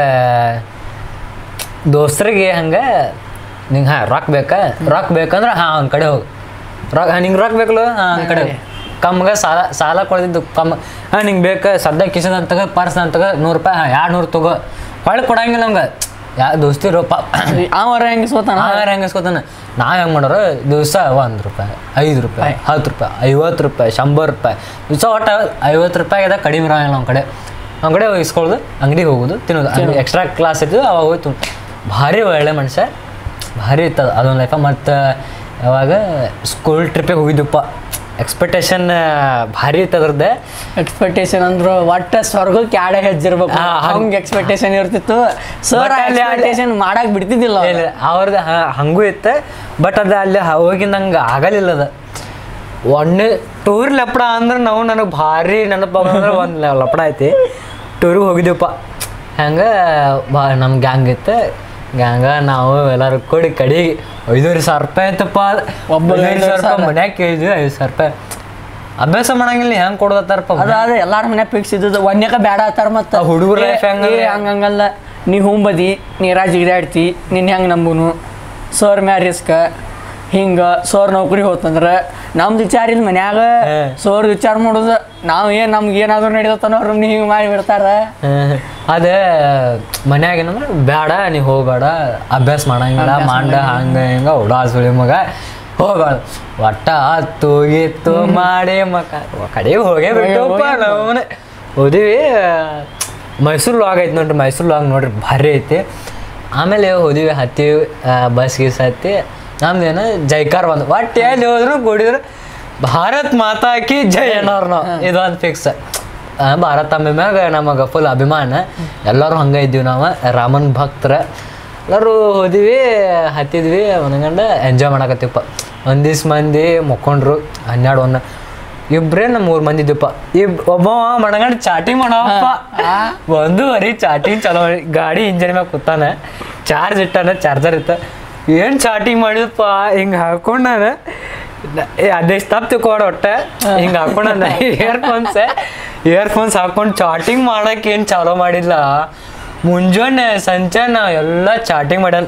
ದೋಸ್ತರಿಗೆ ಹಂಗೆ ನಿಂಗೆ ಹಾಂ ರೊಕ್ಕ ಬೇಕಾ ರೊಕ್ಕ ಬೇಕಂದ್ರೆ ಹಾಂ ಅವ್ನ ಕಡೆ ಹೋಗು ರೊಕ್ಕ ನಿಂಗೆ ರೊಕ್ಕ ಬೇಕಲ್ಲ ಹಾಂ ಅವ್ನ ಕಡೆ ಹೋಗು ಕಮ್ಗೆ ಸಾಲ ಸಾಲ ಕೊಡ್ತಿದ್ದು ಕಮ್ಮ ಹಾಂ ನಿಂಗೆ ಬೇಕು ಸದ್ಯ ಕಿಸದ ಅಂತಗ ಪರ್ಸ್ ಅಂತಗ ನೂರು ರೂಪಾಯಿ ಹಾಂ ಎರಡು ನೂರು ತಗೋ ಹೊಳ್ಳಿ ಕೊಡಂಗಿಲ್ಲ ನಮ್ಗೆ ಯಾ ದೋಸ್ತಿ ರೂಪ ಅವರ ಹೆಂಗೆ ಸೋತಾನ ನಾವ್ಯಾರು ಹೆಂಗೆ ಇಸ್ಕೊತಾನೆ ನಾವು ಹೆಂಗೆ ಮಾಡೋರು ದಿವಸ ಒಂದು ರೂಪಾಯಿ ಐದು ರೂಪಾಯಿ ಹತ್ತು ರೂಪಾಯಿ ಐವತ್ತು ರೂಪಾಯಿ ಶಂಬರ್ ರೂಪಾಯಿ ದಿವಸ ಒಟ್ಟು ಐವತ್ತು ರೂಪಾಯಿದ ಕಡಿಮೆ ಇರೋಂಗಿಲ್ಲ ನಮ್ಮ ಕಡೆ ನಮ್ಮ ಕಡೆ ಹೋಗಿ ಇಸ್ಕೊಳ್ಳೋದು ಅಂಗಡಿಗೆ ಹೋಗೋದು ತಿನ್ನೋದು ಎಕ್ಸ್ಟ್ರಾ ಕ್ಲಾಸ್ ಇತ್ತು ಅವಾಗ ಹೋಯ್ತು ಭಾರಿ ಒಳ್ಳೆ ಮನುಷ್ಯ ಭಾರಿ ಇತ್ತು ಅದು ಅದೊಂದು ಲೈಫ ಮತ್ತು ಯಾವಾಗ ಸ್ಕೂಲ್ ಟ್ರಿಪ್ಪಿಗೆ ಹೋಗಿದ್ದಪ್ಪ ಎಕ್ಸ್ಪೆಕ್ಟೇಷನ್ ಭಾರಿ ಇತ್ತು ಅದ್ರದ್ದೇ ಎಕ್ಸ್ಪೆಕ್ಟೇಷನ್ ಅಂದ್ರು ಒಟ್ಟ ಸ್ವರ್ಗಕ್ಕೆ ಯಾಡೆ ಹೆಜ್ಜಿರ್ಬೇಕು ಆ, ಹಂಗ್- ಹಂಗೆ ಎಕ್ಸ್ಪೆಕ್ಟೇಷನ್ ಇರ್ತಿತ್ತು ಸರ್ But ಅಲ್ಲಿ ಯಾಡೆ- ಎಕ್ಸ್ಪೆಕ್ಟೇಷನ್ ಮಾಡಕ್ ಬಿಡ್ತಿದ್ದಿಲ್ಲ ಅವ್ರು. ಇಲ್ಲ ಅವ್ರದ್ದು ಹಂಗೂ ಇತ್ತು ಬಟ್ ಅದು ಅಲ್ಲಿ ಹೋಗಿ ನಂಗೆ ಆಗಲಿಲ್ಲ ಅದು ಒಣ್ಣೆ ಟೂರ್ ಲಪಡ ಅಂದ್ರೆ ನಾವು ನನಗೆ ಭಾರಿ ನೆನಪು ಅಂದ್ರೆ ಒಂದು ಲಪಡ ಐತಿ ಟೂರಿಗೆ ಹೋಗಿದ್ದೀವಪ್ಪ ಹಂಗೆ ಬಾ ನಮ್ಮ ಗ್ಯಾಂಗ್ ಇತ್ತು ಗ್ಯಾಂಗ ನಾವು ಎಲ್ಲರೂ ಕೂಡಿ ಕಡೆಗೆ ಐದೂವರೆ ಸಾವಿರ ರೂಪಾಯಿ ಆಯ್ತಪ್ಪ ಒಬ್ಬರಿಗೆ ಐದೂವರೆ ಸಾವಿರ ಐದೂವರೆ ರೂಪಾಯಿ ಸಾವಿರ. ಮನ್ಯಾಗ ಕೇಳಿದ್ವಿ ಐದು ಸಾವಿರ ರೂಪಾಯಿ ಅಭ್ಯಾಸ ಮಾಡಂಗಿಲ್ಲ ಹೆಂಗೆ ಕೊಡೋದತ್ತಾರಪ್ಪ ಅದ ಅದ ಎಲ್ಲಾರ ಮನೆ ಫಿಕ್ಸ್ ಇದ್ದದ್ದು ಒಂದ್ಯಾಕ ಬೇಡ ಆತಾರ ಮತ್ತ ಆ ಹುಡುಗ್ರ ಏ, life ಹೆಂಗಲ್ಲ? ಏ, ಹಂಗಂಗಲ್ಲ ನೀ ಹೂಂ ಬದಿ ನೀರಾ ಜಿಗಿದಾಡ್ತಿ ನಿನ್ ಹೆಂಗ್ ನಂಬುನು ಸರ್ ಮ್ಯಾ ರಿಸ್ಕ್ ಹಿಂಗ ಸರ್ ನೌಕರಿ ಹೋತಂದ್ರ ನಮ್ದು ವಿಚಾರ ಇಲ್ಲ ಮನ್ಯಾಗ ಹಾ. ಸರ್ ವಿಚಾರ ಮಾಡೋದು ನಾವ್ ಏನ್ ನಮ್ಗೆ ಏನಾದ್ರು ನಡೆದತ್ತನೋ ಅವ್ರು ಹಿಂಗ್ ಮಾಡಿ ಬಿಡ್ತಾರ ಅದೇ ಮನ್ಯಾಗ ಏನಂದ್ರೆ ಬೇಡ ನೀ ಹೋಗ್ಬೇಡ ಅಭ್ಯಾಸ ಮಾಡಂಗಿಲ್ಲ ಅಭ್ಯಾಸ ಮಾಂಡ ಹಂಗ ಹಿಂಗ ಉಡಾ ಸುಳಿ ಮಗ ಹೋಗ್ಬೇಡ ಒಟ್ಟ ಹತ್ತು ಗೀತ್ತು ಮಾಡಿ ಮಕ ಕಡೆಗೆ ಹೋಗೇ ಬಿಟ್ಟವಪ್ಪ ಹೋಗೇ ನಾವು ಹೋದಿವಿ ಮೈಸೂರು ಲಾಗ್ ಐತಿ ನೋಡ್ರಿ ಮೈಸೂರು ಲಾಗ್ ನೋಡ್ರಿ ಭಾರಿ ಐತಿ ಆಮೇಲೆ ಹೋದಿವಿ ಹತ್ತಿ ಬಸ್ ಗೀಸ್ ಹತ್ತಿ ನಮ್ದೇನು ಜೈಕಾರ್ ಬಂದು ಒಟ್ಟು ಎಲ್ಲಿ ಹೋದ್ರು ಕುಡಿದ್ರು ಭಾರತ್ ಮಾತಾ ಕಿ ಜೈ ಅನ್ನೋರು ನಾವು ಇದೊಂದು ಫಿಕ್ಸ್ ಭಾರತ ಅಂಬಿ ಮ್ಯಾಗ ನಮಗೆ ಫುಲ್ ಅಭಿಮಾನ ಎಲ್ಲರೂ ಹಂಗೆ ಇದ್ದೀವಿ ನಾವು ರಾಮನ್ ಭಕ್ತರ ಎಲ್ಲರೂ ಹೋದಿವಿ ಹತ್ತಿದ್ವಿ ಮನಗಂಡ ಎಂಜಾಯ್ ಮಾಡಕತ್ತೀವಪ್ಪ ಒಂದು ದಿವ್ಸ ಮಂದಿ ಮುಕ್ಕೊಂಡ್ರು ಹನ್ನೆರಡು ಒಂದು ಇಬ್ರೇ ನಮ್ಮ ಮೂರು ಮಂದಿ ಇದ್ದಪ್ಪ ಇಬ್ ಒಬ್ಬ ಮಣಗಂಡ ಚಾಟಿಂಗ್ ಮಾಡವಪ್ಪ ಒಂದೂವರೆ ಚಾಟಿಂಗ್ ಚಲೋ ಮಾಡಿ ಗಾಡಿ ಇಂಜನ್ ಮ್ಯಾಗ ಕೂತಾನ ಚಾರ್ಜ್ ಇಟ್ಟಾನ ಚಾರ್ಜರ್ ಇತ್ತ ಏನು ಚಾಟಿಂಗ್ ಮಾಡಿದಪ್ಪ ಹಿಂಗೆ ಹಾಕೊಂಡಾನ ಅದೇ ತಪ್ಪು ತಿಳ್ಕೊಡ ಒಟ್ಟ ಹಿಂಗೆ ಹಾಕೊಂಡಾನ ಇಯರ್ಫೋನ್ಸ್ ಇಯರ್ಫೋನ್ಸ್ ಹಾಕೊಂಡು ಚಾಟಿಂಗ್ ಮಾಡಕ್ಕೆ ಏನು ಚಾಲೋ ಮಾಡಿಲ್ಲ ಮುಂಜಾನೆ ಸಂಜೆ ನಾವು ಎಲ್ಲ ಚಾಟಿಂಗ್ ಮಾಡ್ಯಾನ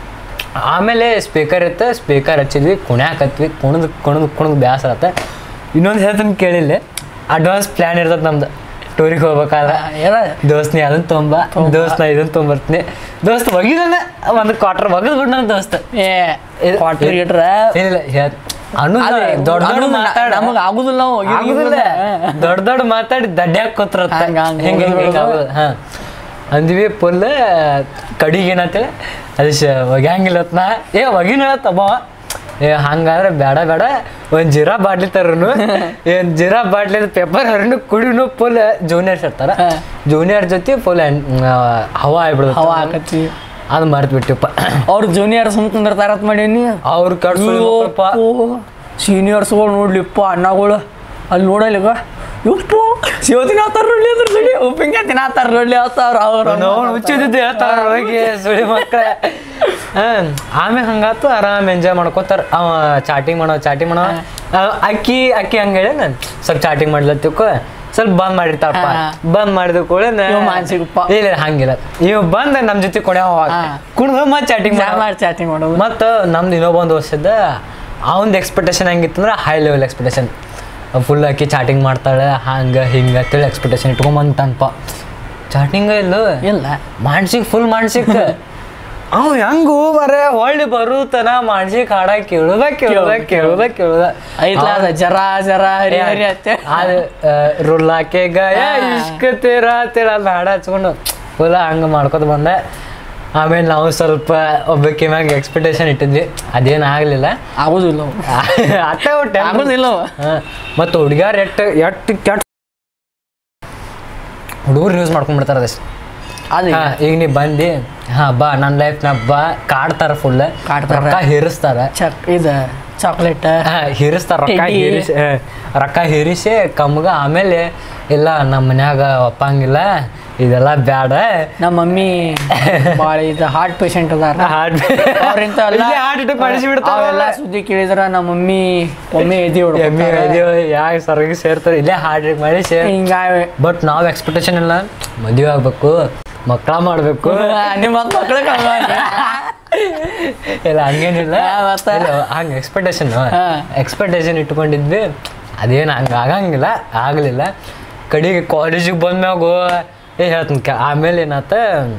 ಆಮೇಲೆ ಸ್ಪೀಕರ್ ಇತ್ತು ಸ್ಪೀಕರ್ ಹಚ್ಚಿದ್ವಿ ಕುಣ್ಯಾಕತ್ವಿ ಕುಣಿದು ಕುಣಿದು ಕುಣಿದು ಬ್ಯಾಸರ ಆತ ಇನ್ನೊಂದು ಹೇಳ್ತಾನೆ ಕೇಳಿಲ್ಲ ಅಡ್ವಾನ್ಸ್ ಪ್ಲ್ಯಾನ್ ಇರ್ತದೆ ನಮ್ದು ಟೂರಿಗೆ ಹೋಗ್ಬೇಕಾದ್ರೆ ಏನ ದೋಸ್ತ್ ನೀ ಅದನ್ನ ತೊಂಬ ದೋಸ್ತ್ ನಾ ಇದನ್ನ ತೊಂಬರ್ತೀನಿ ದೋಸ್ತ್ ಒಗಿದಲ್ಲ ಒಂದು ಕ್ವಾರ್ಟರ್ ಒಗದ್ ಬಿಡ್ ನನ್ನ ದೋಸ್ತ್ ಏ ಇದು- ಕ್ವಾರ್ಟರ್ ಇಟ್ರ ಇಲ್ಲ ಅನು ಅದೇ, ದೊಡ್ಡ ದೊಡ್ಡ ಅನ್ನೋದು ಮಾತಾಡ ನಮಗ್ ಆಗುದಿಲ್ಲ ನಾವು ಹೋಗಿ- ಆಗುದಿಲ್ಲ ದೊಡ್ಡ ದೊಡ್ಡ ಮಾತಾಡಿ ದಡ್ಡ್ಯಾಗ ಕೂತ್ರತ್ತ ಹಂಗ ಹಂಗ ಹಿಂಗ ಹಿಂಗ ಹಿಂಗ ಹೋಗೋದು. ಆಗೋದು. ಹಾ ಅಂದ್ವಿ ಫುಲ್ ಕಡಿಗೆ ಏನಂತೇಳಿ ಅದು ಶ ಒಗ್ಯಾಂಗಿಲ್ಲ ನಾ ಏ ಒಗಿನ ತಮ್ಮ ಏ ಹಂಗಾದ್ರೆ ಬೇಡ ಬೇಡ ಒಂದ್ ಜೀರಾ ಬಾಟ್ಲಿ ತರನು ಏನ್ ಜೀರಾ ಬಾಟ್ಲಿ ಪೇಪರ್ ಹರಿನು ಕುಡಿನು ಫುಲ್ ಜೂನಿಯರ್ಸ್ ಇರ್ತಾರ ಹಾ. ಜೂನಿಯರ್ ಜೊತೆ ಫುಲ್ ಹವಾ ಆಗ್ಬಿಡುತ್ತೆ ಹವಾ ಹಾಕತ್ತಿ ಅದು ಮರ್ತ್ ಬಿಟ್ಟಿಪ್ಪ ಅವ್ರ ಜೂನಿಯರ್ ಸುಮ್ ಕುಂದಿರ್ತಾರತ್ ಮಾಡೀನಿ ಅವ್ರು ಕಟ್ಸಪ್ಪ ಸೀನಿಯರ್ಸ್ಗಳು ನೋಡ್ಲಿಪ್ಪ ಅಣ್ಣಗಳು ಅಲ್ಲಿ ನೋಡಲಿಗ ಯಪ್ಪು ಶಿವ ತಿನ್ನತ್ತಾರ ನೋಡ್ಲಿ ಅದ್ರ ಸುಳಿ ಉಪ್ಪಿನಕಾಯಿ ತಿನ್ನತ್ತಾರ ನೋಡ್ಲಿ ಅತ್ತಾರ ಅವ್ರು ನಾವು ಹುಚ್ಚಿದ್ದೆ ಹೇಳ್ತಾರ ಹೋಗಿ ಸುಳಿ ಮಕ್ಕಳ ಆಮೇಲೆ ಹಂಗಾತು ಆರಾಮ್ ಎಂಜಾಯ್ ಮಾಡ್ಕೋತಾರ ಅವ ಚಾಟಿಂಗ್ ಮಾಡೋ ಚಾಟಿಂಗ್ ಮಾಡೋ ಆ, ಅಕ್ಕಿ ಅಕ್ಕಿ ಹಂಗ ಹೇಳ ಸ್ವಲ್ಪ ಚಾಟಿಂಗ್ ಮಾಡ್ಲತ್ತಿಕ್ಕೋ ಸ್ವಲ್ಪ ಬಂದ್ ಮಾಡಿರ್ತಾರಪ್ಪ ಹಾ. ಬಂದ್ ಮಾಡಿದ ಕೂಡ ಇವ ಮಾನ್ಸಿಗಪ್ಪ. ಇಲ್ಲ ಹಂಗಿಲ್ಲ ಇವ್ ಬಂದ್ ನಮ್ ಜೊತೆ ಕೊಡ್ಯಾವ ಹಾ. ಕುಣ್ದು ಮತ್ ಚಾಟಿಂಗ್ ಮಾಡಿ ಚಾಟಿಂಗ್ ಮಾಡೋದು ಮತ್ತ ನಮ್ದು ಇನ್ನೊಬ್ಬ ಒಂದು ವರ್ಷದ ಅವನ್ ಎಕ್ಸ್ಪೆಕ್ಟೇಷನ್ ಹೆಂಗಿತ್ತಂದ್ರೆ ಹೈ ಲೆವೆಲ್ ಎಕ್ಸ್ಪೆಕ್ಟೇಷನ್ ಫುಲ್ ಆಕಿ ಚಾಟಿಂಗ್ ಮಾಡ್ತಾಳೆ ಹಂಗ ಹಿಂಗ ಅಂತೇಳಿ ಎಕ್ಸ್ಪೆಕ್ಟೇಷನ್ ಇಟ್ಕೊಂಬಂತನ್ಪ ಚಾಟಿಂಗ ಇಲ್ಲ ಇಲ್ಲ ಮಾನಸಿಕ ಫುಲ್ ಮಾನಸಿಕ ಅವ್ ಹೆಂಗು ಬರೇ ಹೊಳ್ಳಿ ಬರುತನ ಮಾನಸಿಕ ಹಾಡ ಕೇಳುದ ಕೇಳುದ ಕೇಳುದ ಕೇಳುದ ಐತ್ಲ ಅದ ಜರ ಜರ ಹರಿ ಹರಿ ಅತ್ತೆ ಅದು ರುಲ್ಲಾಕೆ ಗಯ ಇಷ್ಕ ತೇರ ತೇರ ಅದ್ ಹಾಡ ಹಚ್ಕೊಂಡು ಫುಲ್ ಹಂಗ ಮಾಡ್ಕೊತ ಬಂದೆ ಆಮೇಲೆ ನಾವು ಸ್ವಲ್ಪ ಒಬ್ಬಕ್ಕೆ ಮ್ಯಾಗ ಎಕ್ಸ್ಪೆಕ್ಟೇಷನ್ ಇಟ್ಟಿದ್ವಿ ಅದೇನು ಆಗ್ಲಿಲ್ಲ ಆಗುದಿಲ್ಲ ಅವು. ಅಟ್ಟ ಒಟ್ಟೆ ಆಗುದಿಲ್ಲ ಅವು. ಮತ್ತು ಹುಡುಗ್ಯಾರ ಎಟ್ಟು ಎಟ್ಟು ಕೆಟ್ಟ ಹುಡುಗರು ಯೂಸ್ ಮಾಡ್ಕೊಂಡ್ಬಿಡ್ತಾರ ಅದಷ್ಟು ಅದು ಹಾ ಈಗ ನೀ ಬಂದಿ ಹಾ ಬಾ ನನ್ನ ಲೈಫ್ ನ ಬಾ ಕಾಡ್ತಾರ ಫುಲ್ ಕಾಡ್ತಾರ. ರೊಕ್ಕ ಹಿರಿಸ್ತಾರ ಚಕ್ ಇದು ಚಾಕ್ಲೇಟ್ ಹಾ, ಹಿರಿಸ್ತಾರ ರೊಕ್ಕ ತಿಂಡಿ. ಹಿರಿಸಿ ಹಾ, ರೊಕ್ಕ ಹಿರಿಸಿ ಕಮ್ಗ ಆಮೇಲೆ ಇಲ್ಲ ನಮ್ಮ ಮನ್ಯಾಗ ಒಪ್ಪಂಗಿಲ್ಲ ಇದೆಲ್ಲ ಬ್ಯಾಡ ನಮ್ಮ ಮಮ್ಮಿ ಭಾಳ ಇದು ಹಾರ್ಟ್ ಪೇಷಂಟ್ ಅದಾರ ಅವ್ರಿಂತ ಎಲ್ಲ ಹಾರ್ಟ್ ಅಟ್ಯಾಕ್ ಮಾಡಿಸಿ ಬಿಡ್ತಾವ ಅವೆಲ್ಲ ಸುದ್ದಿ ಕೇಳಿದ್ರ ನಮ್ಮ ಮಮ್ಮಿ ಒಮ್ಮೆ ಎದಿ ಎಮ್ಮೆ ಯಾಕೆ ಸರ್ಗಿ ಸೇರ್ತಾರೆ ಇಲ್ಲೇ ಹಾರ್ಟ್ ಅಟ್ಯಾಕ್ ಮಾಡಿಸಿ ಹಿಂಗಾಗಿ ಬಟ್ ನಾವು ಎಕ್ಸ್ಪೆಕ್ಟೇಷನ್ ಇಲ್ಲ ಮದುವೆ ಆಗ್ಬೇಕು ಮಕ್ಕಳ ಮಾಡ್ಬೇಕು ನಿಮ್ಮ ಮಕ್ಕಳು ಇಲ್ಲ ಹಂಗೇನಿಲ್ಲ ಹಾ, ಮತ್ತೆ? ಇಲ್ಲ, ಹಂಗೆ ಎಕ್ಸ್ಪೆಕ್ಟೇಷನ್ ಹಾ. ಎಕ್ಸ್ಪೆಕ್ಟೇಷನ್ ಇಟ್ಕೊಂಡಿದ್ವಿ ಅದೇನು ಹಂಗೆ ಆಗಂಗಿಲ್ಲ ಆಗಲಿಲ್ಲ ಕಡೆಗೆ ಕಾಲೇಜಿಗೆ ಬಂದ್ಮ್ಯಾಗ ಏ ಹೇಳ್ತೀನಿ ಕ ಆಮೇಲೆ ಏನಾತ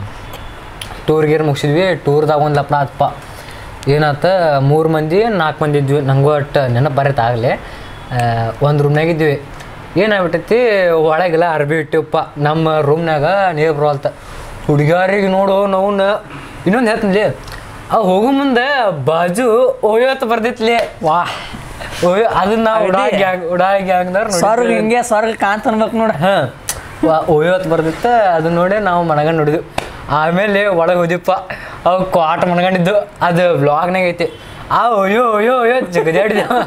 ಟೂರ್ ಗೀರ್ ಮುಗಿಸಿದ್ವಿ ಟೂರ್ದಾಗ ಒಂದು ಲಪ್ಡ ಆತಪ್ಪ ಏನಾತ ಮೂರು ಮಂದಿ ನಾಲ್ಕು ಮಂದಿ ಇದ್ವಿ ನಂಗೂ ಒಟ್ಟು ನೆನಪು ಬರತ್ತೆ ಆಗಲಿ ಒಂದು ರೂಮ್ನಾಗ ಇದ್ವಿ ಏನಾಗ್ಬಿಟ್ಟೈತಿ ಒಳಗೆಲ್ಲ ಅರ್ಬಿ ಇಟ್ಟಿವಪ್ಪ ನಮ್ಮ ರೂಮ್ನಾಗ ನೀರು ಬರೋಲ್ತ ಹುಡುಗಿಯರಿಗೆ ನೋಡು ನೋವ್ನ ಇನ್ನೊಂದು ಹೇಳ್ತೀನಿ ಆ ಹೋಗೋ ಮುಂದೆ ಬಾಜು ಓಯೋತ್ ಬರ್ದಿತ್ಲಿ ವಾ ಓಯೋ ಅದನ್ನ ನಾವು ಉಡಾ ಅಡ್ಡಿ. ಗ್ಯಾಂಗ್ ಉಡಾ ಗ್ಯಾಂಗ್ದವ್ರು ಸ್ವರ್ಗ ಹಿಂಗೆ ಸ್ವರ್ಗ ಕಾಂತ ಅನ್ಬೇಕು ನೋಡ ಹಾಂ ಓಯೋತ್ ಬರ್ದಿತ್ತ ಅದನ್ನ ನೋಡಿ ನಾವು ಮಣಗಂಡು ನೋಡಿದ್ವಿ ಆಮೇಲೆ ಒಳಗೆ ಹೋದಿಪ್ಪ ಅವು ಕ್ವಾಟ್ ಮಣಗಂಡಿದ್ದು ಅದು ವ್ಲಾಗ್ನಾಗ ಐತಿ ಆ ಅಯ್ಯೋ ಅಯ್ಯೋ ಅಯ್ಯೋ ಜಗದಾಡಿದೆವು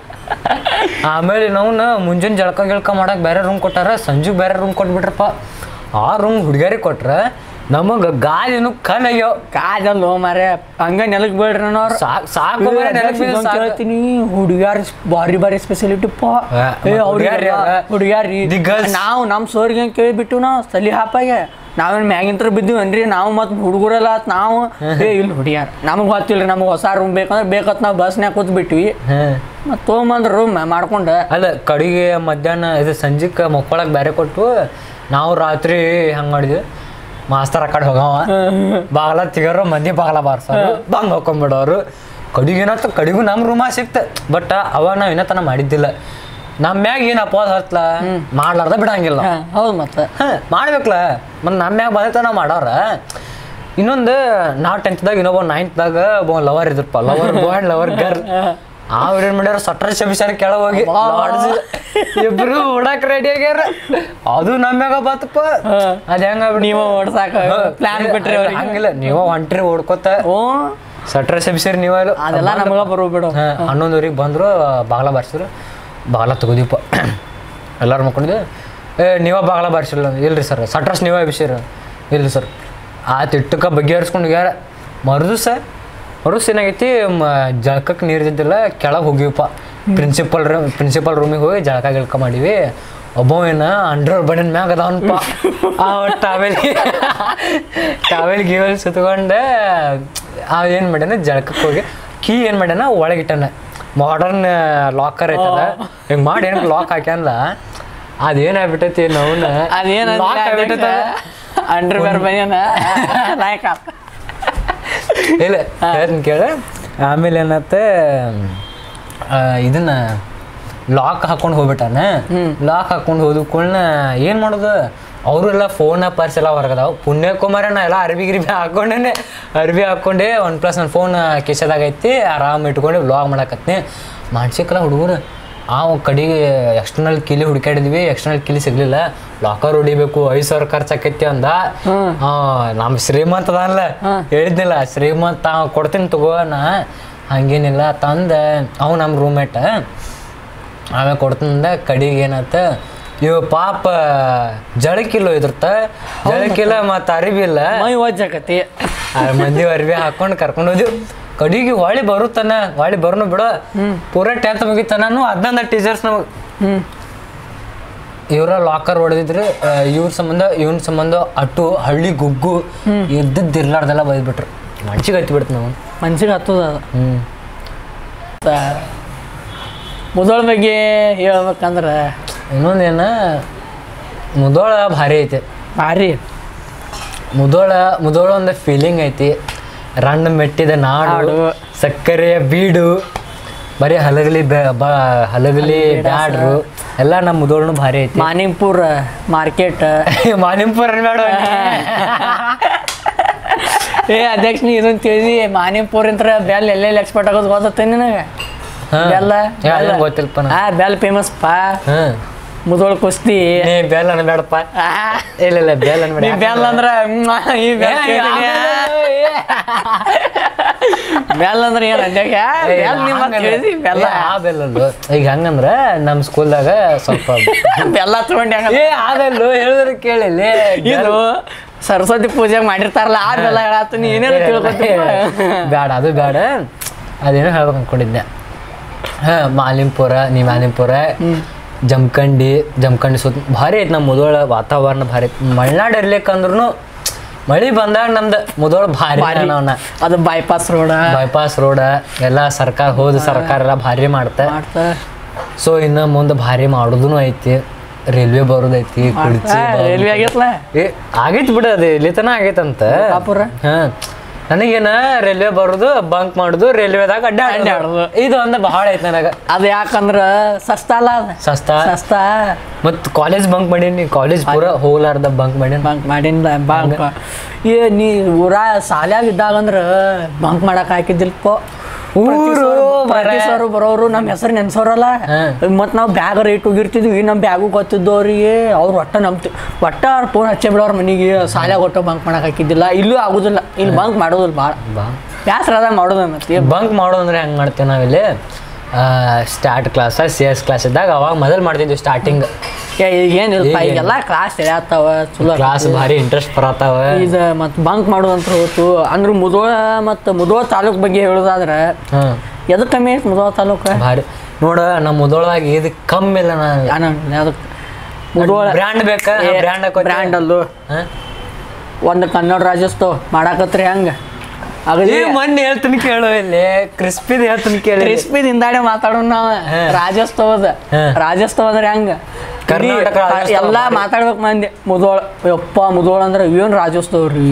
ಆಮೇಲೆ ನಾವು ಮುಂಜಾನೆ ಜಳಕ ಗಿಳಕ ಮಾಡಕ್ಕೆ ಬೇರೆ ರೂಮ್ ಕೊಟ್ಟಾರ ಸಂಜೆಗೆ ಬೇರೆ ರೂಮ್ ಕೊಟ್ಬಿಟ್ರಪ್ಪ ಆ ರೂಮ್ ಹುಡುಗಿಯರಿಗೆ ಕೊಟ್ರ ನಮಗೆ ಗಾಲಿನು ಕನ್ ಅಯ್ಯೋ ಕಾಜಲ್ಲೋ ಮಾರೇ ಹಂಗ ನೆಲಕ್ ಬೇಡ್ರಿ ಅವ್ರು ಸಾಕ್ ಸಾಕು ಮಾರ್ರೆ, ನೆಲಕ್ ಬಿದ್ದು ಸಾಕು. ಹೇಳ್ತೀನಿ ಹುಡುಗ್ಯಾರ ಬಾರಿ ಬಾರಿ ಸ್ಪೆಷಾಲಿಟಿ ಪಾ ಹಾ, ಏ ಹುಡ್ಗ್ಯಾರ್ ಅವ್ರಿಗೆ ಯಾರ? ಹುಡುಗ್ಯಾರಿ The girls. ನಾವು ನಮ್ಮ ಸೋರ್ಗೆ ಕೇಳಿಬಿಟ್ಟು ನಾವು ತಲಿ ಹಾಪಾಗೆ ನಾವೇನು ಮ್ಯಾಗಿಂತ್ರ ಬಿದ್ದೀವನ್ರಿ ನಾವು ಮತ್ತು ಹುಡುಗರೆಲ್ಲ ಆತ್ ನಾವು ಏ ಇಲ್ಲಿ ಹುಡುಗ್ಯಾರ ನಮಗೆ ಗೊತ್ತಿಲ್ರಿ ನಮಗೆ ಹೊಸ ರೂಮ್ ಬೇಕಂದ್ರೆ ಬೇಕತ್ ನಾವು ಬಸ್ನ್ಯಾಗ ಕೂತ್ ಬಿಟ್ವಿ ಹಾಂ ಮತ್ತು ತೊಗೊಂಬಂದ್ ರೂಮ್ ಮಾಡ್ಕೊಂಡು ಅಲ್ಲ ಕಡೆಗೆ ಮಧ್ಯಾಹ್ನ ಇದು ಸಂಜೆಗೆ ಮಕ್ಕೊಳಕ್ಕೆ ಬೇರೆ ಕೊಟ್ಟು ನಾವು ರಾತ್ರಿ ಹಂಗೆ ಮಾಡಿದ್ವಿ ಮಾಸ್ತರ್ ಆ ಕಡೆ ಹೋಗವ ಬಾಗಲ ತಿಗರು ಮಂದಿ ಬಾಗಲ ಬಾರ್ಸೋರು ಬಂದ್ ಹೋಗ್ಕೊಂಬಿಡೋರು ಕಡಿಗೆ ಏನಾಯ್ತು ಕಡಿಗೂ ನಮ್ಮ ರೂಮ ಸಿಕ್ತ ಬಟ್ ಅವಾಗ ನಾವು ಇನ್ನೂ ತನ ಮಾಡಿದ್ದಿಲ್ಲ ನಮ್ಮ ಮ್ಯಾಗ ಏನು ಅಪವಾದ ಹತ್ಲ ಮಾಡ್ಲಾರ್ದ ಬಿಡಂಗಿಲ್ಲ ಹಾ, ಹೌದು ಮತ್ತೆ ಹ, ಮಾಡ್ಬೇಕಲ್ಲ ಮತ್ತು ನಮ್ಮ ಮ್ಯಾಗ ಬಂದೈತೆ ನಾವು ಮಾಡೋರ ಇನ್ನೊಂದು ನಾವು ಟೆಂತ್ದಾಗ ಇನ್ನೊಬ್ಬ ನೈನ್ತ್ದಾಗ ಒಬ್ಬ ಲವರ್ ಇದ್ರಪ್ಪ lover boy and lover girl ಅವ್ರು ಏನ್ ಮಾಡ್ಯಾರ ಸಟ್ರ ಶಬಿಸಾರ ಕೆಳ ಹೋಗಿ ಲಾಡ್ಜ್ ಇಬ್ರು ಓಡಾಕ್ ರೆಡಿ ಆಗ್ಯಾರ ಅದು ನಮ್ಮ ಮ್ಯಾಗ ಬಾತಪ್ಪ ಅದ ಹೆಂಗ ನೀವು ಓಡ್ಸಾಕ ಪ್ಲಾನ್ ಬಿಟ್ರಿ ಅವ್ರಿಗೆ ಹಂಗಿಲ್ಲ ನೀವ ಹೊಂಟ್ರಿ ಓಡ್ಕೋತ ಓ ಸಟ್ರ ಶಬಿಸಿರಿ ನೀವ ಅದೆಲ್ಲ ನಮಗ ಬರೋ ಬಿಡು ಹನ್ನೊಂದುವರೆಗೆ ಬಂದ್ರು ಬಾಗ್ಲ ಬಾರ್ಸಿದ್ರು ಬಾಗ್ಲ ತಗೋದಿಪ್ಪ ಎಲ್ಲರೂ ಮಕ್ಕೊಂಡಿದ್ದೆ ಏ ನೀವ ಬಾಗ್ಲ ಬಾರ್ಸಿಲ್ಲ ಇಲ್ರಿ ಸರ್ ಸಟ್ರಸ್ ನೀವೇ ಬಿಸಿರ ಇಲ್ರಿ ಸರ್ ಆ ತಿಟ್ಟಕ್ಕೆ ಬಗೆಹರಿಸ್ಕೊಂಡು ಯಾರ ಮರುದು ಸರ್ ಮರುಸ್ ಏನಾಗೈತಿ ಮ ಜಳಕಕ್ಕೆ ನೀರಿದ್ದಿಲ್ಲ ಕೆಳಗೆ ಹೋಗಿವಪ್ಪ ಪ್ರಿನ್ಸಿಪಲ್ ರೂಮ್ ಪ್ರಿನ್ಸಿಪಲ್ ರೂಮಿಗೆ ಹೋಗಿ ಜಳಕ ಗಿಳಕ ಮಾಡೀವಿ ಒಬ್ಬ ಏನ ಅಂಡರ್ ಬಡನ್ ಮ್ಯಾಗ ಅದಾವನ್ಪ ಆ ಟಾವೆಲ್ ಟಾವೆಲ್ ಗೀವೆಲ್ ಸುತ್ಕೊಂಡೆ ಅವ ಏನು ಮಾಡ್ಯಾನ ಜಳಕಕ್ಕೆ ಹೋಗಿ ಕೀ ಏನು ಮಾಡ್ಯಾನ ಒಳಗಿಟ್ಟಾನ ಮಾಡರ್ನ್ ಲಾಕರ್ ಐತಲ್ಲ ಹಿಂಗೆ ಮಾಡಿ ಏನಕ್ಕೆ ಲಾಕ್ ಹಾಕ್ಯಾನಲ್ಲ ಅದೇನಾಗ್ಬಿಟ್ಟೈತಿ ನೋವ್ನ ಅದೇನ ಲಾಕ್ ಆಗ್ಬಿಟ್ಟೈತ ಅಂಡರ್ ಬೇರ್ ಬೈಯನ ಲಾಯ್ಕ ಇಲ್ಲ ಹೇಳ್ತೀನಿ ಕೇಳ ಆಮೇಲೆ ಏನತ್ತೆ ಆ, ಇದನ್ನ ಲಾಕ್ ಹಾಕೊಂಡು ಹೋಗ್ಬಿಟ್ಟಾನ ಲಾಕ್ ಹಾಕೊಂಡು ಹೋದ ಕೂಡನ ಏನು ಮಾಡೋದು ಅವರೆಲ್ಲ ಫೋನ ಪರ್ಸ್ ಎಲ್ಲ ಹೊರಗದಾವ ಪುಣ್ಯಕುಮಾರ ನಾ ಎಲ್ಲ ಅರ್ಬಿ ಗಿರ್ಬಿ ಹಾಕೊಂಡೇನೆ ಅರ್ಬಿ ಹಾಕೊಂಡೆ ಒನ್ ಪ್ಲಸ್ ನನ್ನ ಫೋನ್ ಕಿಸೆದಾಗ ಐತಿ ಆರಾಮ್ ಇಟ್ಕೊಂಡು ವ್ಲಾಗ್ ಮಾಡಕತ್ನಿ ಮಾನ್ಸಿಕಲ್ಲ ಹುಡುಗರು ಆ ಕಡೆಗೆ ಎಕ್ಸ್ಟರ್ನಲ್ ಕಿಲಿ ಹುಡುಕಾಡಿದ್ವಿ ಎಕ್ಸ್ಟರ್ನಲ್ ಕಿಲಿ ಸಿಗ್ಲಿಲ್ಲ ಲಾಕರ್ ಹೊಡಿಬೇಕು ಐದು ಸಾವಿರ ಖರ್ಚು ಆಕೈತಿ ಅಂದ ಆ, ನಮ್ಮ ಶ್ರೀಮಂತ ಅದಲ್ಲ ಹೇಳಿದ್ನಿಲ್ಲ ಶ್ರೀಮಂತ ಅವ ಕೊಡ್ತೀನಿ ತಗೋ ನಾ ಹಂಗೇನಿಲ್ಲ ತಂದ ಅವ್ ನಮ್ಮ ರೂಮೇಟ ಆಮೇಲೆ ಕೊಡ್ತಂದ ಕಡಿಗೆ ಏನಾತ ಇವ ಪಾಪ ಜಳಕಿಲ್ಲ ಇದ್ರತ ಜಳಕಿಲ್ಲ ಮತ್ತು ಅರಿವಿಲ್ಲ ಮೈ ವಜ್ಜಾಕತಿ ಆ ಮಂದಿ ಅರ್ವಿ ಹಾಕೊಂಡು ಕರ್ಕೊಂಡು ಹೋದ್ವಿ ಕಡಿಗೆ ಹೊಳಿ ಬರುತ್ತಾನ ಹೊಳಿ ಬರ್ನು ಬಿಡು ಪೂರ ಟೆಂತ್ ಮುಗಿತಾನು ಹದಿನೊಂದು ಟೀಚರ್ಸ್ ನಮಗೆ ಹ್ಮ್ ಇವರ ಲಾಕರ್ ಹೊಡೆದಿದ್ರು ಇವ್ರ ಸಂಬಂಧ ಇವನ್ ಸಂಬಂಧ ಅಟ್ಟು ಹಳ್ಳಿ ಗುಗ್ಗು ಇದ್ದದ್ದು ಇರ್ಲಾರ್ದೆಲ್ಲ ಬೈದ್ಬಿಟ್ರು ಮನ್ಸಿಗೆ ಹತ್ತಿ ಬಿಡ್ತು ನಾವು ಮನ್ಸಿಗೆ ಹತ್ತದ ಅದು ಹ್ಮ್ ಮುದೋಳ ಬಗ್ಗೆ ಹೇಳ್ಬೇಕಂದ್ರೆ ಇನ್ನೊಂದೇನ ಮುದೋಳ ಭಾರಿ ಐತೆ ಭಾರಿ ಮುದೋಳ ಮುದೋಳ ಒಂದು ಫೀಲಿಂಗ್ ಐತಿ ರಣ್ಣ ಮೆಟ್ಟಿದ ನಾಡು ನಾಡು. ಸಕ್ಕರೆಯ ಬೀಡು ಬರೀ ಹಲಗಲಿ ಬೆ- ಬ ಹಲಗಲಿ ಬ್ಯಾಡ್ರು ಎಲ್ಲ ನಮ್ಮ ಮುದೋಳನು ಭಾರಿ ಐತಿ ಮಾನಿಂಪುರ ಮಾರ್ಕೆಟ್ ಮಾನಿಂಪುರ ಬೇಡ ಏ ಅಧ್ಯಕ್ಷ ನೀ ಇದನ್ನ ತಿಳಿದಿ ಮಾನಿಂಪುರ ಅಂತ ಬೆಲ್ ಎಲ್ಲೆಲ್ಲಿ ಎಕ್ಸ್ಪರ್ಟ್ ಆಗೋದು ಗೊತ್ತೈತೆ ನಿನಗೆ ಬೆಲ್ಲ ಏ, ಅದೇನ್ ಗೊತ್ತಿಲ್ಲಪ್ಪ ನಂಗೆ. ಹಾ ಬೆಲ್ ಫೇಮಸ್ ಪಾ ಹ್ಮ್ ಮುದೋಳ ಕುಸ್ತಿ ನೀ ಬೆಲ್ ಅನ್ಬೇಡಪ್ಪ ಆ, ಇಲ್ಲ ಇಲ್ಲ ಬೆಲ್ ನೀ ಅನ್ಬೇಡ ಬೆಲ್ ಅಂದ್ರ ಮ್ವಾ, ಈ ಬೆಲ್ ಕೇಳಿನಿ. ಬೆಲ್ ಅಂದ್ರೆ ಏನ್ ಅಧ್ಯಕ್ಷ ಬೆಲ್ ನಿಮ್ಮ ತಿಳಿದಿ ಬೆಲ್ಲ ಆ ಬೆಲ್ಲಲ್ಲು ಈಗ ಹಂಗಂದ್ರ ನಮ್ಮ ಸ್ಕೂಲ್ದಾಗ ಸ್ವಲ್ಪ ಬೆಲ್ಲ ತಗೊಂಡು ಹೆಂಗ ಏ ಅದಲ್ಲು ಹೇಳಿದ್ರೆ ಕೇಳಿಲ್ಲ ಇದು ಸರಸ್ವತಿ ಪೂಜೆ ಮಾಡಿರ್ತಾರಲ್ಲ ಆ ಬೆಲ್ಲ ಹೇಳತ್ತ ನೀ ಏನೇನು ತಿಳ್ಕೊತೀವಿ ಬೇಡ ಅದು ಬೇಡ ಅದೇನೋ ಹೇಳ್ಬೇಕು ಅನ್ಕೊಂಡಿದ್ದೆ ಹಾ ಮಾಲಿಂಪುರ ನೀ ಮಾಲಿಂಪುರ ಜಮಖಂಡಿ ಜಮಖಂಡಿ ಸುತ್ತ ಭಾರಿ ಐತಿ ನಮ್ಮ ಮುದೋಳ ವಾತಾವರಣ ಭಾರಿ ಐತಿ ಮಲೆನಾಡು ಇರ್ಲಿಕ್ಕಂದ್ರೂ ಮಳಿ ಬಂದಾಗ ನಮ್ದು ಮುದೋಳ ಭಾರಿ ಅವನ ಅದು ಬೈಪಾಸ್ ರೋಡ ಬೈಪಾಸ್ ರೋಡ್ ಎಲ್ಲ ಸರ್ಕಾರ ಹೋದ ಸರ್ಕಾರ ಎಲ್ಲ ಭಾರಿ ಮಾಡ್ತಾ ಮಾಡ್ತಾ ಸೊ ಇನ್ನು ಮುಂದೆ ಭಾರಿ ಮಾಡೋದೂ ಐತಿ ರೈಲ್ವೆ ಬರೋದೈತಿ ಕುಡ್ಚಿ ರೈಲ್ವೆ ಆಗೈತ್ಲ ಏ ಆಗೈತಿ ಬಿಡು ಅದು ಇಲ್ಲಿ ತನ ಆಗೈತಂತ ಕಾಪುರ ಹಾ ನನಗೇನ ರೈಲ್ವೆ ಬರೋದು ಬಂಕ್ ಮಾಡುದು ರೈಲ್ವೆದಾಗ ಅಡ್ಡಾಡೋದು ಅಡ್ಡಾಡೋದು. ಇದು ಒಂದು ಭಾಳ ಐತಿ ನನಗ ಅದು ಯಾಕಂದ್ರ ಸಸ್ತಾ ಅಲ್ಲ ಅದು ಸಸ್ತಾ ಸಸ್ತಾ ಮತ್ ಕಾಲೇಜ್ ಬಂಕ್ ಮಾಡೀನಿ ಕಾಲೇಜ್ ಪೂರ ಹೋಗ್ಲಾರ್ದ ಬಂಕ್ ಮಾಡೀನಿ ಬಂಕ್ ಮಾಡಿಲ್ಲ ಬಂಕ್ ಏ ನೀ ಊರ ಸಾಲ್ಯಾಗ ಇದ್ದಾಗ ಅಂದ್ರ ಬಂಕ್ ಮಾಡಕ್ ಹಾಕಿದ್ದಿಲ್ಪ ಊರು ಪ್ರತಿ ಸರ್ ಬರೋರು ನಮ್ಮ ಹೆಸರು ನೆನ್ಸೋರಲ್ಲ ಮತ್ ನಾವು ಬ್ಯಾಗ್ ರೇಟ್ ಹೋಗಿರ್ತಿದ್ವಿ ನಮ್ಮ ಬ್ಯಾಗು ಗೊತ್ತಿದ್ದವ್ರಿಗೆ ಅವ್ರು ಒಟ್ಟ ನಂಬ್ತಿ ಒಟ್ಟ ಅವ್ರ ಫೋನ್ ಹಚ್ಚೇ ಬಿಡೋರ್ ಮನೆಗೆ ಸಾಲ್ಯಾಗ ಒಟ್ಟು ಬಂಕ್ ಮಾಡಕ್ ಹಾಕಿದ್ದಿಲ್ಲ ಇಲ್ಲೂ ಆಗುದಿಲ್ಲ ಇಲ್ಲಿ ಬಂಕ್ ಮಾಡೋದಿಲ್ಲ ಭಾಳ ಬಾ ಬ್ಯಾಸ್ರ ಅದ ಮಾಡೋದ ಮತ್ತೆ ಬಂಕ್ ಮಾಡೋದಂದ್ರೆ ಹೆಂಗ್ ಮಾಡ್ತೀವಿ ನಾವಿಲ್ಲಿ start class C S class ಇದ್ದಾಗ ಅವಾಗ ಮೊದಲು ಮಾಡ್ತಿದ್ವಿ ಸ್ಟಾರ್ಟಿಂಗ್ ಏ ಈಗೇನಿಲ್ಪ ಈಗೆಲ್ಲ ಕ್ಲಾಸ್ ಹೇಳ್ಯಾತಾವ ಚಲೋ ಕ್ಲಾಸ್ ಭಾರಿ ಇಂಟ್ರೆಸ್ಟ್ ಬರತ್ತಾವ ಇದು ಮತ್ತು ಬಂಕ್ ಮಾಡೋದಂತ ಹೋತು ಅಂದ್ರೆ ಮುದೋಳ ಮತ್ತು ಮುದೋಳ ತಾಲೂಕ್ ಬಗ್ಗೆ ಹೇಳೋದಾದ್ರೆ ಹ್ಮ್ ಎದಕ್ಕೆ ಕಮ್ಮಿ ಐತೆ ಮುದೋಳ ತಾಲೂಕು ಭಾರಿ ನೋಡ ನಮ್ಮ ಮುದೊಳದಾಗ ಇದು ಕಮ್ಮಿ ಇಲ್ಲ ನಾನು ಅದಕ್ಕೆ ಮುದೋಳ ಬ್ರ್ಯಾಂಡ್ ಬೇಕಾ ಬ್ರ್ಯಾಂಡ್ ಬ್ರ್ಯಾಂಡ್ ಅಲ್ಲೂ ಒಂದು ಕನ್ನಡ ರಾಜ್ಯೋತ್ಸವ ಮಾಡಾಕತ್ರಿ ಹಂಗೆ ಅಗದಿ ಏ ಮೊನ್ನೆ ಹೇಳ್ತೀನಿ ಕೇಳು ಇಲ್ಲಿ ಕ್ರಿಸ್ಪಿದ್ ಹೇಳ್ತೀನಿ ಕೇಳಿ ಕ್ರಿಸ್ಪಿ ದಿಂದಾಡೆ ಮಾತಾಡೋಣ ನಾವು ಹಾ. ರಾಜ್ಯೋತ್ಸವದ ಹಾ. ರಾಜ್ಯೋತ್ಸವ ಅಂದ್ರೆ ಹೆಂಗ ಕರ್ನಾಟಕ ರಾಜ್ಯೋತ್ಸವ ಎಲ್ಲ ಮಾಡಿ. ಮಾತಾಡ್ಬೇಕು ಮಂದಿ ಮುದೋಳ ಯಪ್ಪ ಮುದೋಳ ಅಂದ್ರೆ ಏನು ರಾಜ್ಯೋತ್ಸವ ರೀ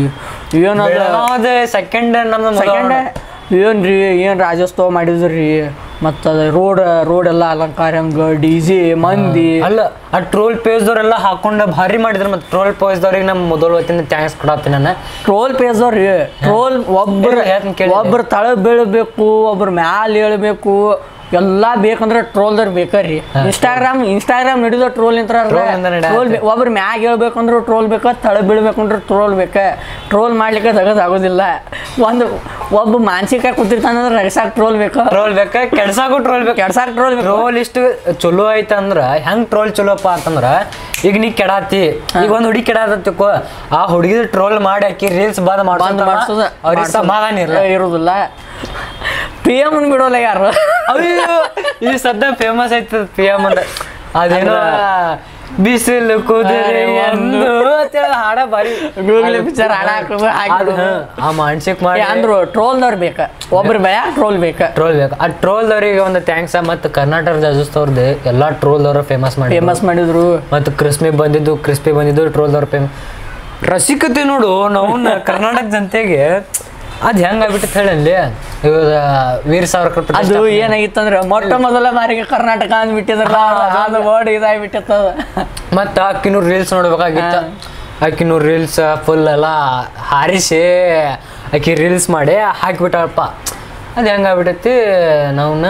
ಏನದ ಸೆಕೆಂಡ್ ನಮ್ದು ಸೆಕೆಂಡ್ ಏನು ರೀ ಏನು ರಾಜ್ಯೋತ್ಸವ ಮಾಡಿದ್ರಿ ಮತ್ತು ಅದು ರೋಡ್ ರೋಡ್ ಎಲ್ಲ ಅಲಂಕಾರ ಹಂಗ ಡಿ ಜೆ ಮಂದಿ ಅಲ್ಲ ಆ ಟ್ರೋಲ್ ಪೇಜ್ದವ್ರೆಲ್ಲ ಹಾಕೊಂಡು ಭಾರಿ ಮಾಡಿದ್ರು ಮತ್ತೆ ಟ್ರೋಲ್ ಪೇಜ್ದವ್ರಿಗೆ ನಮ್ಮ ಮೊದಲು ಹೊತ್ತಿನ ಥ್ಯಾಂಕ್ಸ್ ಕೊಡತ್ತೀನಿ ನಾನು ಟ್ರೋಲ್ ಪೇಜ್ದವ್ರಿ ಟ್ರೋಲ್ ಒಬ್ರು ಹೇಳು, ಹೇಳ್ತೀನಿ ಕೇಳಿದೆ. ಒಬ್ರು ತಳ ಬೀಳ್ಬೇಕು ಒಬ್ರು ಮ್ಯಾಲ ಹೇಳ್ಬೇಕು ಎಲ್ಲ ಬೇಕಂದ್ರೆ ಟ್ರೋಲ್ದವ್ರು ಬೇಕ್ರಿ ಇನ್ಸ್ಟಾಗ್ರಾಮ್ ಇನ್ಸ್ಟಾಗ್ರಾಮ್ ನಡೆದ ಟ್ರೋಲ್ ನಿಂತ್ರ Troll ಇಂದ ನಡ್ಯಾತ್ತೆ. ಟ್ರೋಲ್ ಒಬ್ರು ಮ್ಯಾಗ ಹೇಳ್ಬೇಕಂದ್ರೆ ಟ್ರೋಲ್ ಬೇಕ ತಳ ಬೀಳ್ಬೇಕಂದ್ರೆ ಟ್ರೋಲ್ ಬೇಕ ಟ್ರೋಲ್ ಮಾಡ್ಲಿಕ್ಕೆ ತೆಗೆದು ಆಗೋದಿಲ್ಲ ಒಂದು ಒಬ್ಬ ಮಾನಸಿಕ ಕೂತಿರ್ತಾನಂದ್ರೆ ರಗಸಾಕ್ ಟ್ರೋಲ್ ಬೇಕು ಟ್ರೋಲ್ ಬೇಕಾ ಕೆಡ್ಸಾಕು ಟ್ರೋಲ್ ಬೇಕು ಕೆಡ್ಸಾಕ್ ಟ್ರೋಲ್ ಬೇಕು ಟ್ರೋಲ್ ಇಷ್ಟು ಚಲೋ ಐತಂದ್ರ ಹೆಂಗ್ ಟ್ರೋಲ್ ಚಲೋಪ್ಪ ಅಂತಂದ್ರ ಈಗ ನೀ ಕೆಡಾತಿ ಈಗ ಒಂದ್ ಹುಡುಗಿ ಕೆಡಾತಿಕೋ ಆ ಹುಡುಗಿ ಟ್ರೋಲ್ ಮಾಡಿ ಹಾಕಿ ರೀಲ್ಸ್ ಬಂದ್ ಬಂದ್ ಮಾಡ್ಸೋದ ಅವ್ರಿಗೆ ಸಮಾಧಾನ ಇರಲ್ಲ ಇರುದಿಲ್ಲ ಪಿ ಎಮ್ ಬಿಡೋಲ್ಲ ಯಾರು ಅಯ್ಯೋ ಈ ಸದ್ಯ ಫೇಮಸ್ ಐತದ ಪಿ ಎಮ್ ಅಂದ ಅದೇನೋ ಬಿಸಿಲು ಕುದುರೆ ಒಂದು ಅಂತೇಳಿ ಹಾಡ ಬಾರಿ ಗೂಗಲ್ ಪಿಕ್ಚರ್ ಹಾಡ ಹಾಕೋದು ಹಾಕಿಬಿಡು. ಅದು, ಹಾ, ಆ ಮಾನಸಿಕ ಮಾಡಿ ಏ, ಅಂದ್ರು ಟ್ರೋಲ್ದವ್ರು ಬೇಕ ಒಬ್ರು ಭಯ ಟ್ರೋಲ್ ಬೇಕ ಟ್ರೋಲ್ ಬೇಕು ಆ ಟ್ರೋಲ್ದವ್ರಿಗೆ ಒಂದು ಥ್ಯಾಂಕ್ಸ್ ಮತ್ತು ಕರ್ನಾಟಕ ರಾಜ್ಯೋತ್ಸವದ ಎಲ್ಲ ಟ್ರೋಲ್ದವ್ರು ಫೇಮಸ್ ಮಾಡಿ ಫೇಮಸ್ ಮಾಡಿದ್ರು ಮತ್ತು ಕ್ರಿಸ್ಪಿ ಬಂದಿದ್ದು ಕ್ರಿಸ್ಪಿ ಬಂದಿದ್ದು ಟ್ರೋಲ್ದವ್ರು ಫೇಮ್ ರಸಿಕತೆ ನೋಡು ನಾವು ಕರ್ನಾಟಕ ಜನತೆಗೆ ಅದು ಹೆಂಗಾಗ್ಬಿಟ್ಟಿತ್ತು ಹೇಳಲ್ಲಿ ಇವಾಗ ವೀರ್ ಸಾವರ್ಕರ್ ಅದು ಪ್ರತಿಷ್ಠಾಪನೆ. ಏನಾಗಿತ್ತಂದ್ರೆ ಮೊಟ್ಟ ಮೊದಲ ಬಾರಿಗೆ ಕರ್ನಾಟಕ ಅಂದ್ಬಿಟ್ಟಿದ್ರಲ್ಲ ಅದು ವರ್ಡ್ ಇದಾಗ್ಬಿಟ್ಟಿತ್ತು ಅದು. ಮತ್ತ ಆಕಿನೂ ರೀಲ್ಸ್ ನೋಡ್ಬೇಕಾಗಿತ್ತ ಆಕಿನೂ ರೀಲ್ಸ್ ಫುಲ್ ಎಲ್ಲ ಹಾರಿಸಿ ಆಕಿ ರೀಲ್ಸ್ ಮಾಡಿ ಹಾಕಿಬಿಟ್ಟಪ್ಪ ಅದು ಹೆಂಗಾಗ್ಬಿಟ್ಟೈತಿ ನಾವ್ನ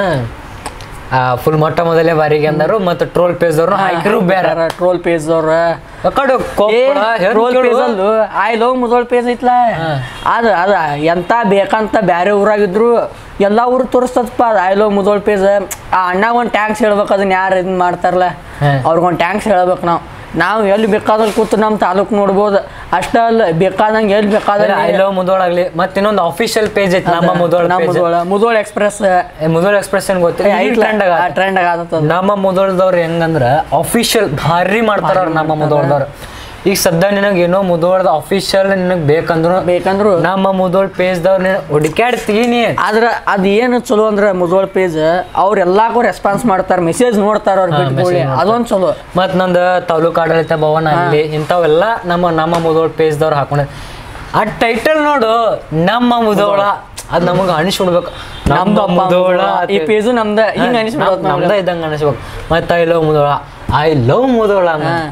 ಫುಲ್ ಮೊಟ್ಟ ಮೊದಲೇ ಬಾರಿಗೆ ಅಂದರು ಮತ್ತು ಟ್ರೋಲ್ ಪೇಜ್ ಅವ್ರು ಹಾಕಿರು ಬೇರೆ ಟ್ರೋಲ್ ಪೇಜ್ ಅವ್ರ ಕಡೆ ಟ್ರೋಲ್ ಪೇಜ್ ಅಲ್ಲೂ ಐ ಲವ್ ಮುದೋಳ್ ಪೇಜ್ ಐತ್ಲ ಅದ ಅದ ಎಂತ ಬೇಕಂತ ಬ್ಯಾರೆ ಊರಾಗಿದ್ರು ಎಲ್ಲಾ ಊರು ತೋರಿಸ್ತದಪ್ಪ ಅದು ಐ ಲವ್ ಮುದೋಳ್ ಪೇಜ್ ಆ ಅಣ್ಣ ಒಂದು ಟ್ಯಾಂಕ್ಸ್ ಹೇಳ್ಬೇಕು ಅದನ್ನ ಯಾರು ಇದನ್ನ ಮಾಡ್ತಾರಲ್ಲ ಹಾ. ಅವ್ರಿಗೊಂದು ಟ್ಯಾಂಕ್ಸ್ ಹೇಳ್ಬೇಕು ನಾವು ನಾವು ಎಲ್ಲಿ ಬೇಕಾದಲ್ಲಿ ಕೂತು ನಮ್ಮ ತಾಲೂಕು ನೋಡ್ಬೋದು ಅಷ್ಟೇ ಅಲ್ಲ ಬೇಕಾದಂಗೆ ಎಲ್ಲಿ ಬೇಕಾದ್ರೆ ಐ ಲವ್ ಮುದೋಳಾಗ್ಲಿ ಮತ್ತೆ ಇನ್ನೊಂದು ಅಫಿಷಿಯಲ್ ಪೇಜ್ ಐತಿ ನಮ್ಮ ಮುದೋಳ ನಮ್ಮ ಮುದೋಳ ಮುದೋಳ್ ಎಕ್ಸ್ಪ್ರೆಸ್ ಮುದೋಳ ಎಕ್ಸ್ಪ್ರೆಸ್ ಏನ್ ಗೊತ್ತಿಲ್ಲ ಟ್ರೆಂಡ್ ಆಗ ಟ್ರೆಂಡ್ ಆಗತ್ತ ನಮ್ಮ ಮುದೋಳದವ್ರು ಹೆಂಗಂದ್ರ ಅಫಿಷಿಯಲ್ ಭಾರಿ ಮಾಡ್ತಾರ ಅವ್ರು ನಮ್ಮ ಮುದೋಳದವ್ರು ಈಗ ಸದ್ಯ ನಿನಗೆ ಏನೋ ಮುದೋಳದ ಅಫಿಷಿಯಲ್ ನಿನಗೆ ಬೇಕಂದ್ರು ಬೇಕಂದ್ರು ನಮ್ಮ ಮುದೋಳ್ ಪೇಜ್ದವ್ರು ನೀನು ಹುಡುಕ್ಯಾಡ್ತೀನಿ ಆದ್ರ ಅದ್ ಏನು ಚಲೋ ಅಂದ್ರೆ ಮುದೋಳ್ ಪೇಜ್ ಅವ್ರ ಎಲ್ಲಾಕು ರೆಸ್ಪಾನ್ಸ್ ಮಾಡ್ತಾರ ಮೆಸೇಜ್ ನೋಡ್ತಾರ ಅವ್ರ ಬಿಟ್ಕೊಳ್ಳಿ ಅದೊಂದ್ ಚಲೋ ಮತ್ತು ನಂದು ತಾಲೂಕು ಆಡಳಿತ ಭವನ ಅಲ್ಲಿ ಇಂಥವೆಲ್ಲ ನಮ್ಮ ನಮ್ಮ ಮುದೋಳ್ ಪೇಜ್ದವ್ರು ಹಾಕೊಂಡ ಆ ಟೈಟಲ್ ನೋಡು ನಮ್ಮ ಮುದೋಳ ಅದ್ ನಮಗೆ ಅನಿಸ್ಬಿಡ್ಬೇಕು ನಮ್ದು ಅಪ್ಪ ಮುದೋಳ ಈ ಪೇಜು ನಮ್ದ ಹಿಂಗ ಅನಿಸ್ಬಿಡೋದು ನಮ್ದ ಇದ್ದಂಗೆ ಅನಿಸ್ಬೇಕು ಮತ್ತೆ I love Mudhol I love Mudhol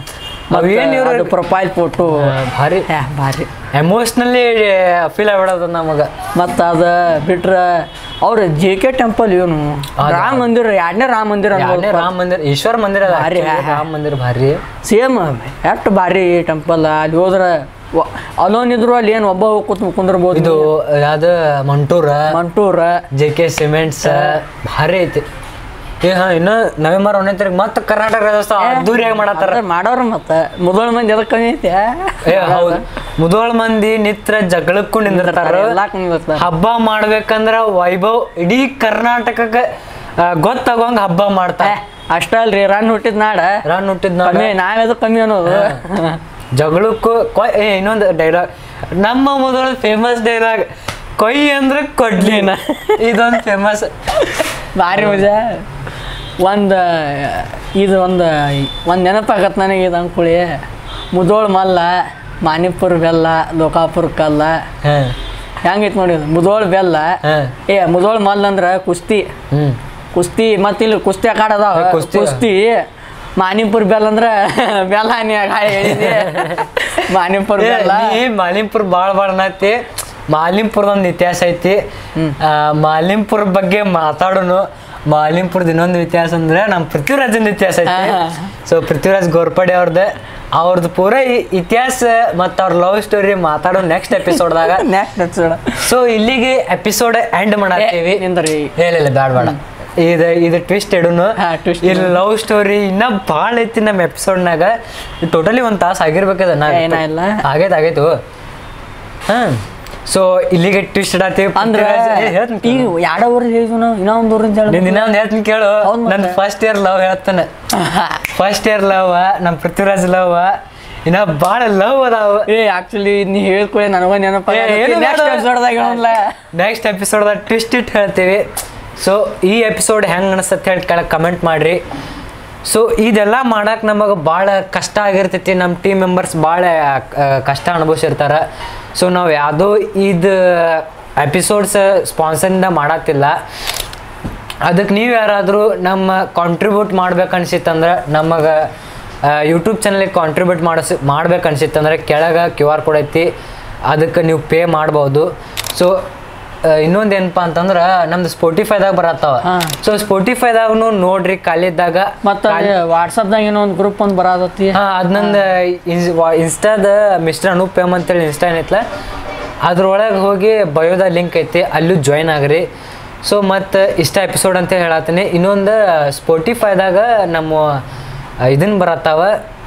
ಅವೇನು ಇವ್ರು ಪ್ರೊಫೈಲ್ ಫೋಟೋ ಭಾರಿ ಭಾರಿ ಎಮೋಷ್ನಲಿ ಫೀಲ್ ಆಗ್ಬಿಡೋದು ನಮಗೆ ಮತ್ತ ಅದ ಬಿಟ್ರ ಅವ್ರ ಜೆ ಕೆ ಟೆಂಪಲ್ ಇವನು ರಾಮ ಮಂದಿರ ಎರಡನೇ ರಾಮ ಮಂದಿರ ಯಾರನೇ ರಾಮ ಮಂದಿರ ಈಶ್ವರ ಮಂದಿರ ಅದ ಭಾರಿ, actually. ಹಾ, ಹಾ. ರಾಮ ಮಂದಿರ ಭಾರಿ ಸೇಮ್ ಎಷ್ಟು ಭಾರಿ ಟೆಂಪಲ್ ಅಲ್ಲಿ ಹೋದ್ರ ಅಲೋನ್ ಇದ್ರು ಅಲ್ಲಿ ಏನು ಒಬ್ಬ ಹೋಗಿ ಕೂತ್ ಕುಂದ್ರಬಹುದು ಇದು ಯಾವ್ದು Mantur Mantur J K cements ಭಾರಿ ಐತಿ ಏ ಹಾ ಇನ್ನು ನವೆಂಬರ್ ಒಂದನೇ ತಾರೀಕು ಮತ್ತೆ ಕರ್ನಾಟಕ ರಾಜ್ಯೋತ್ಸವ ಅದ್ದೂರಿಯಾಗಿ ಮಾಡತ್ತಾರ ಅದ ಮಾಡೋರು ಮತ್ತ ಮೊದಲ ಮಂದಿ ಎದಕ್ ಕಮ್ಮಿ ಐತಿ ಏ ಹೌದು ಮುದೋಳ್ ಮಂದಿ ನಿತ್ರ ಜಗಳಕ್ಕೂ ನಿಂದಿರ್ತಾರ ಎಲ್ಲಾ ಕುಂದಿರ್ತಾರ ಹಬ್ಬ ಮಾಡ್ಬೇಕಂದ್ರ ವೈಭವ್ ಇಡೀ ಕರ್ನಾಟಕಕ್ಕೆ ಆ, ಗೊತ್ತಾಗೋಂಗ್ ಹಬ್ಬ ಮಾಡ್ತಾರ ಅಷ್ಟ ಅಲ್ರಿ ರನ್ ಹುಟ್ಟಿದ್ ನಾಡ ರಾನ್ ಹುಟ್ಟಿದ್ ನಾಡ ಕಮ್ಮಿ ನಾವೆದು ಕಮ್ಮಿ ಅನ್ನೋದು ಜಗಳಕ್ಕೂ ಕೊಯ್ ಏ ಇನ್ನೊಂದು ಡೈಲಾಗ್ ನಮ್ಮ ಮೊದಲ ಫೇಮಸ್ ಡೈಲಾಗ್ ಕೊಯ್ ಅಂದ್ರೆ ಕೊಡ್ಲಿನ ಇದೊಂದು ಫೇಮಸ್ ಭಾರಿ ಮಜಾ ಒಂದು ಇದು ಒಂದು ಒಂದು ನೆನಪಾಗತ್ತೆ ನನಗೆ ಇದು ಅಂಕುಳಿ ಮುದೋಳ್ ಮಲ್ಲ ಮಾನಿಪುರ್ ಬೆಲ್ಲ ಲೋಕಾಪುರ ಕಲ್ಲ ಹೆಂಗೈತೆ ನೋಡಿ ಇದು? ಮುದೋಳ್ ಬೆಲ್ಲ ಹಾಂ ಏ ಮುದೋಳ್ ಮಲ್ಲ ಅಂದ್ರ ಕುಸ್ತಿ ಹ್ಞೂ ಕುಸ್ತಿ ಮತ್ತೆ ಇಲ್ಲಿ ಕುಸ್ತಿ ಆಟ ಅದಾವ ಏ, ಕುಸ್ತಿ. ಕುಸ್ತಿ ಮಾನಿಪುರ್ ಬೆಲ್ಲ ಅಂದ್ರ ಬೆಲ್ಲ ನೀ ಗಾಳಿ ಹೇಳಿದೆ ಮಾನಿಪುರ್ ಬೆಲ್ಲ ನೀ ಮಾಲಿಂಪುರ್ ಭಾಳ ಭಾಳ ಅನ್ನತಿ ಮಾಲಿಂಪುರದ ಒಂದು ಇತಿಹಾಸ ಐತಿ ಆ, ಮಾಲಿಂಪುರ ಬಗ್ಗೆ ಮಾತಾಡೋನು ಮಾಲಿಂಪುರದ ಇನ್ನೊಂದು ಇತಿಹಾಸ ಅಂದ್ರೆ ನಮ್ಮ ಪೃಥ್ವಿರಾಜನ ಇತಿಹಾಸ ಐತಿ ಹಾ. ಸೊ ಪೃಥ್ವಿರಾಜ್ ಗೋರ್ಪಡೆ ಅವ್ರದ್ದು ಅವ್ರದ್ದು ಪೂರ ಇ- ಇತಿಹಾಸ ಮತ್ತು ಅವ್ರ ಲವ್ ಸ್ಟೋರಿ ಮಾತಾಡೋ ನೆಕ್ಸ್ಟ್ ಎಪಿಸೋಡ್ದಾಗ ನೆಕ್ಸ್ಟ್ ಸೊ ಇಲ್ಲಿಗೆ ಎಪಿಸೋಡ್ ಎಂಡ್ ಮಾಡತ್ತೀವಿ ನಿಂದ್ರಿ ಇಲ್ಲ ಇಲ್ಲ ಬೇಡ ಬೇಡ ಇದು ಇದು ಟ್ವಿಸ್ಟ್ ಇಡುನು ಹಾ, twist ಇಲ್ಲಿ ಲವ್ ಸ್ಟೋರಿ ಇನ್ನ ಭಾಳ ಐತಿ ನಮ್ಮ ಎಪಿಸೋಡ್ನಾಗ ಟೋಟಲಿ ಒಂದು ತಾಸು ಆಗಿರ್ಬೇಕದ ನಾ ಏನ ಇಲ್ಲ. ಆಗೈತೆ ಆಗೈತು ಹಾಂ ಸೊ ಇಲ್ಲಿಗೆ ಟ್ವಿಸ್ಟ್ ಇಡತ್ತೀವಿ ಅಂದ್ರ ಈಗ ಎರಡ ಊರಿಗೆ ಹೇಳಿದ್ವು ನಾವು ಇನ್ನೂ ಒಂದು ಊರಿಂದ ನಿನ್ನ ಹೇಳಿ ದಿನ ಒಂದು ಹೇಳ್ತೀನಿ ಕೇಳು ಹೌದ್ ಮತ್ತೆ. ನನ್ನ ಫಸ್ಟ್ ಇಯರ್ ಲವ್ ಹೇಳ್ತಾನೆ ಫಸ್ಟ್ ಇಯರ್ ಲವ್ ನಮ್ಮ ಪೃಥ್ವಿರಾಜ್ ಲವ್ ಇನ್ನ ಭಾಳ ಲವ್ ಅದಾವ ಏ ಆಕ್ಚುಲಿ ನೀ ಹೇಳ್ಕೊಳೆ ನನಗ ನೆನಪ ಏ, ಏನು ನೆಕ್ಸ್ಟ್ ಬೇಡ. ಎಪಿಸೋಡ್ದಾಗ ಹೇಳಲ್ಲ ನೆಕ್ಸ್ಟ್ ಎಪಿಸೋಡ್ದಾಗ ಟ್ವಿಸ್ಟ್ ಇಟ್ಟು ಹೇಳ್ತೀವಿ ಸೊ ಈ ಎಪಿಸೋಡ್ ಹೆಂಗೆ ಅನಿಸ್ತತ್ತೆ ಹೇಳಿ ಕೆಳಗೆ ಕಮೆಂಟ್ ಮಾಡಿರಿ ಸೊ ಇದೆಲ್ಲ ಮಾಡಕ್ಕೆ ನಮಗೆ ಭಾಳ ಕಷ್ಟ ಆಗಿರ್ತೈತಿ ನಮ್ಮ ಟೀಮ್ ಮೆಂಬರ್ಸ್ ಭಾಳ ಕಷ್ಟ ಅನುಭವಿಸಿರ್ತಾರೆ ಸೊ ನಾವು ಯಾವುದೋ ಇದು ಎಪಿಸೋಡ್ಸ್ ಸ್ಪಾನ್ಸರಿಂದ ಮಾಡತ್ತಿಲ್ಲ ಅದಕ್ಕೆ ನೀವು ಯಾರಾದರೂ ನಮ್ಮ ಕಾಂಟ್ರಿಬ್ಯೂಟ್ ಮಾಡ್ಬೇಕು ಅನ್ಸಿತ್ತಂದ್ರೆ ನಮಗೆ ಯೂಟ್ಯೂಬ್ ಚಾನಲಿಗೆ ಕಾಂಟ್ರಿಬ್ಯೂಟ್ ಮಾಡಿಸ್ ಮಾಡ್ಬೇಕು ಅನ್ಸಿತ್ತಂದ್ರೆ ಕೆಳಗೆ ಕ್ಯೂ ಆರ್ ಕೋಡ್ ಐತಿ ಅದಕ್ಕೆ ನೀವು ಪೇ ಮಾಡ್ಬೋದು ಸೊ ಇನ್ನೊಂದು ಏನಪ್ಪ ಅಂತಂದ್ರೆ ನಮ್ದು ಸ್ಪೋಟಿಫೈದಾಗ ಬರತ್ತಾವ ಹಾ. ಸೊ ಸ್ಪೋಟಿಫೈದಾಗೂ ನೋಡ್ರಿ ಖಾಲಿದ್ದಾಗ ಮತ್ತ ವಾಟ್ಸಪ್ದಾಗ ಏನೋ ಒಂದು ಗ್ರೂಪ್ ಒಂದು ಬರಾದತ್ತಿ ಹಾ ಅದ್ ನಂದು ಇನ್ಸ್ಟಾದ ಮಿಸ್ಟರ್ ಅನೂಪ್ ಎಮ್ ಅಂತೇಳಿ ಇನ್ಸ್ಟಾ ಏನೈತ್ಲ ಅದ್ರೊಳಗೆ ಹೋಗಿ ಬಯೋದ ಲಿಂಕ್ ಐತಿ ಅಲ್ಲೂ ಜಾಯ್ನ್ ಆಗ್ರಿ ಸೊ ಮತ್ತು ಇಷ್ಟ ಎಪಿಸೋಡ್ ಅಂತ ಹೇಳತ್ತೀನಿ ಇನ್ನೊಂದು ಸ್ಪೋಟಿಫೈದಾಗ ನಮ್ಮ ಇದನ್ನು ಬರತ್ತಾವ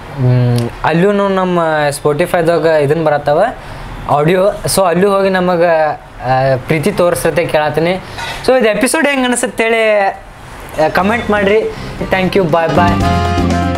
ಅಲ್ಲೂ ನಮ್ಮ ಸ್ಪೋಟಿಫೈದಾಗ ಇದನ್ನು ಬರತ್ತಾವ ಆಡಿಯೋ ಸೊ ಅಲ್ಲೂ ಹೋಗಿ ನಮಗೆ ಪ್ರೀತಿ ತೋರಿಸ್ತೈತೆ ಕೇಳತ್ತೀನಿ ಸೊ ಇದು ಎಪಿಸೋಡ್ ಹೆಂಗೆ ಅನಿಸುತ್ತೆ ಹೇಳಿ ಕಮೆಂಟ್ ಮಾಡಿರಿ ಥ್ಯಾಂಕ್ ಯು ಬಾಯ್ ಬಾಯ್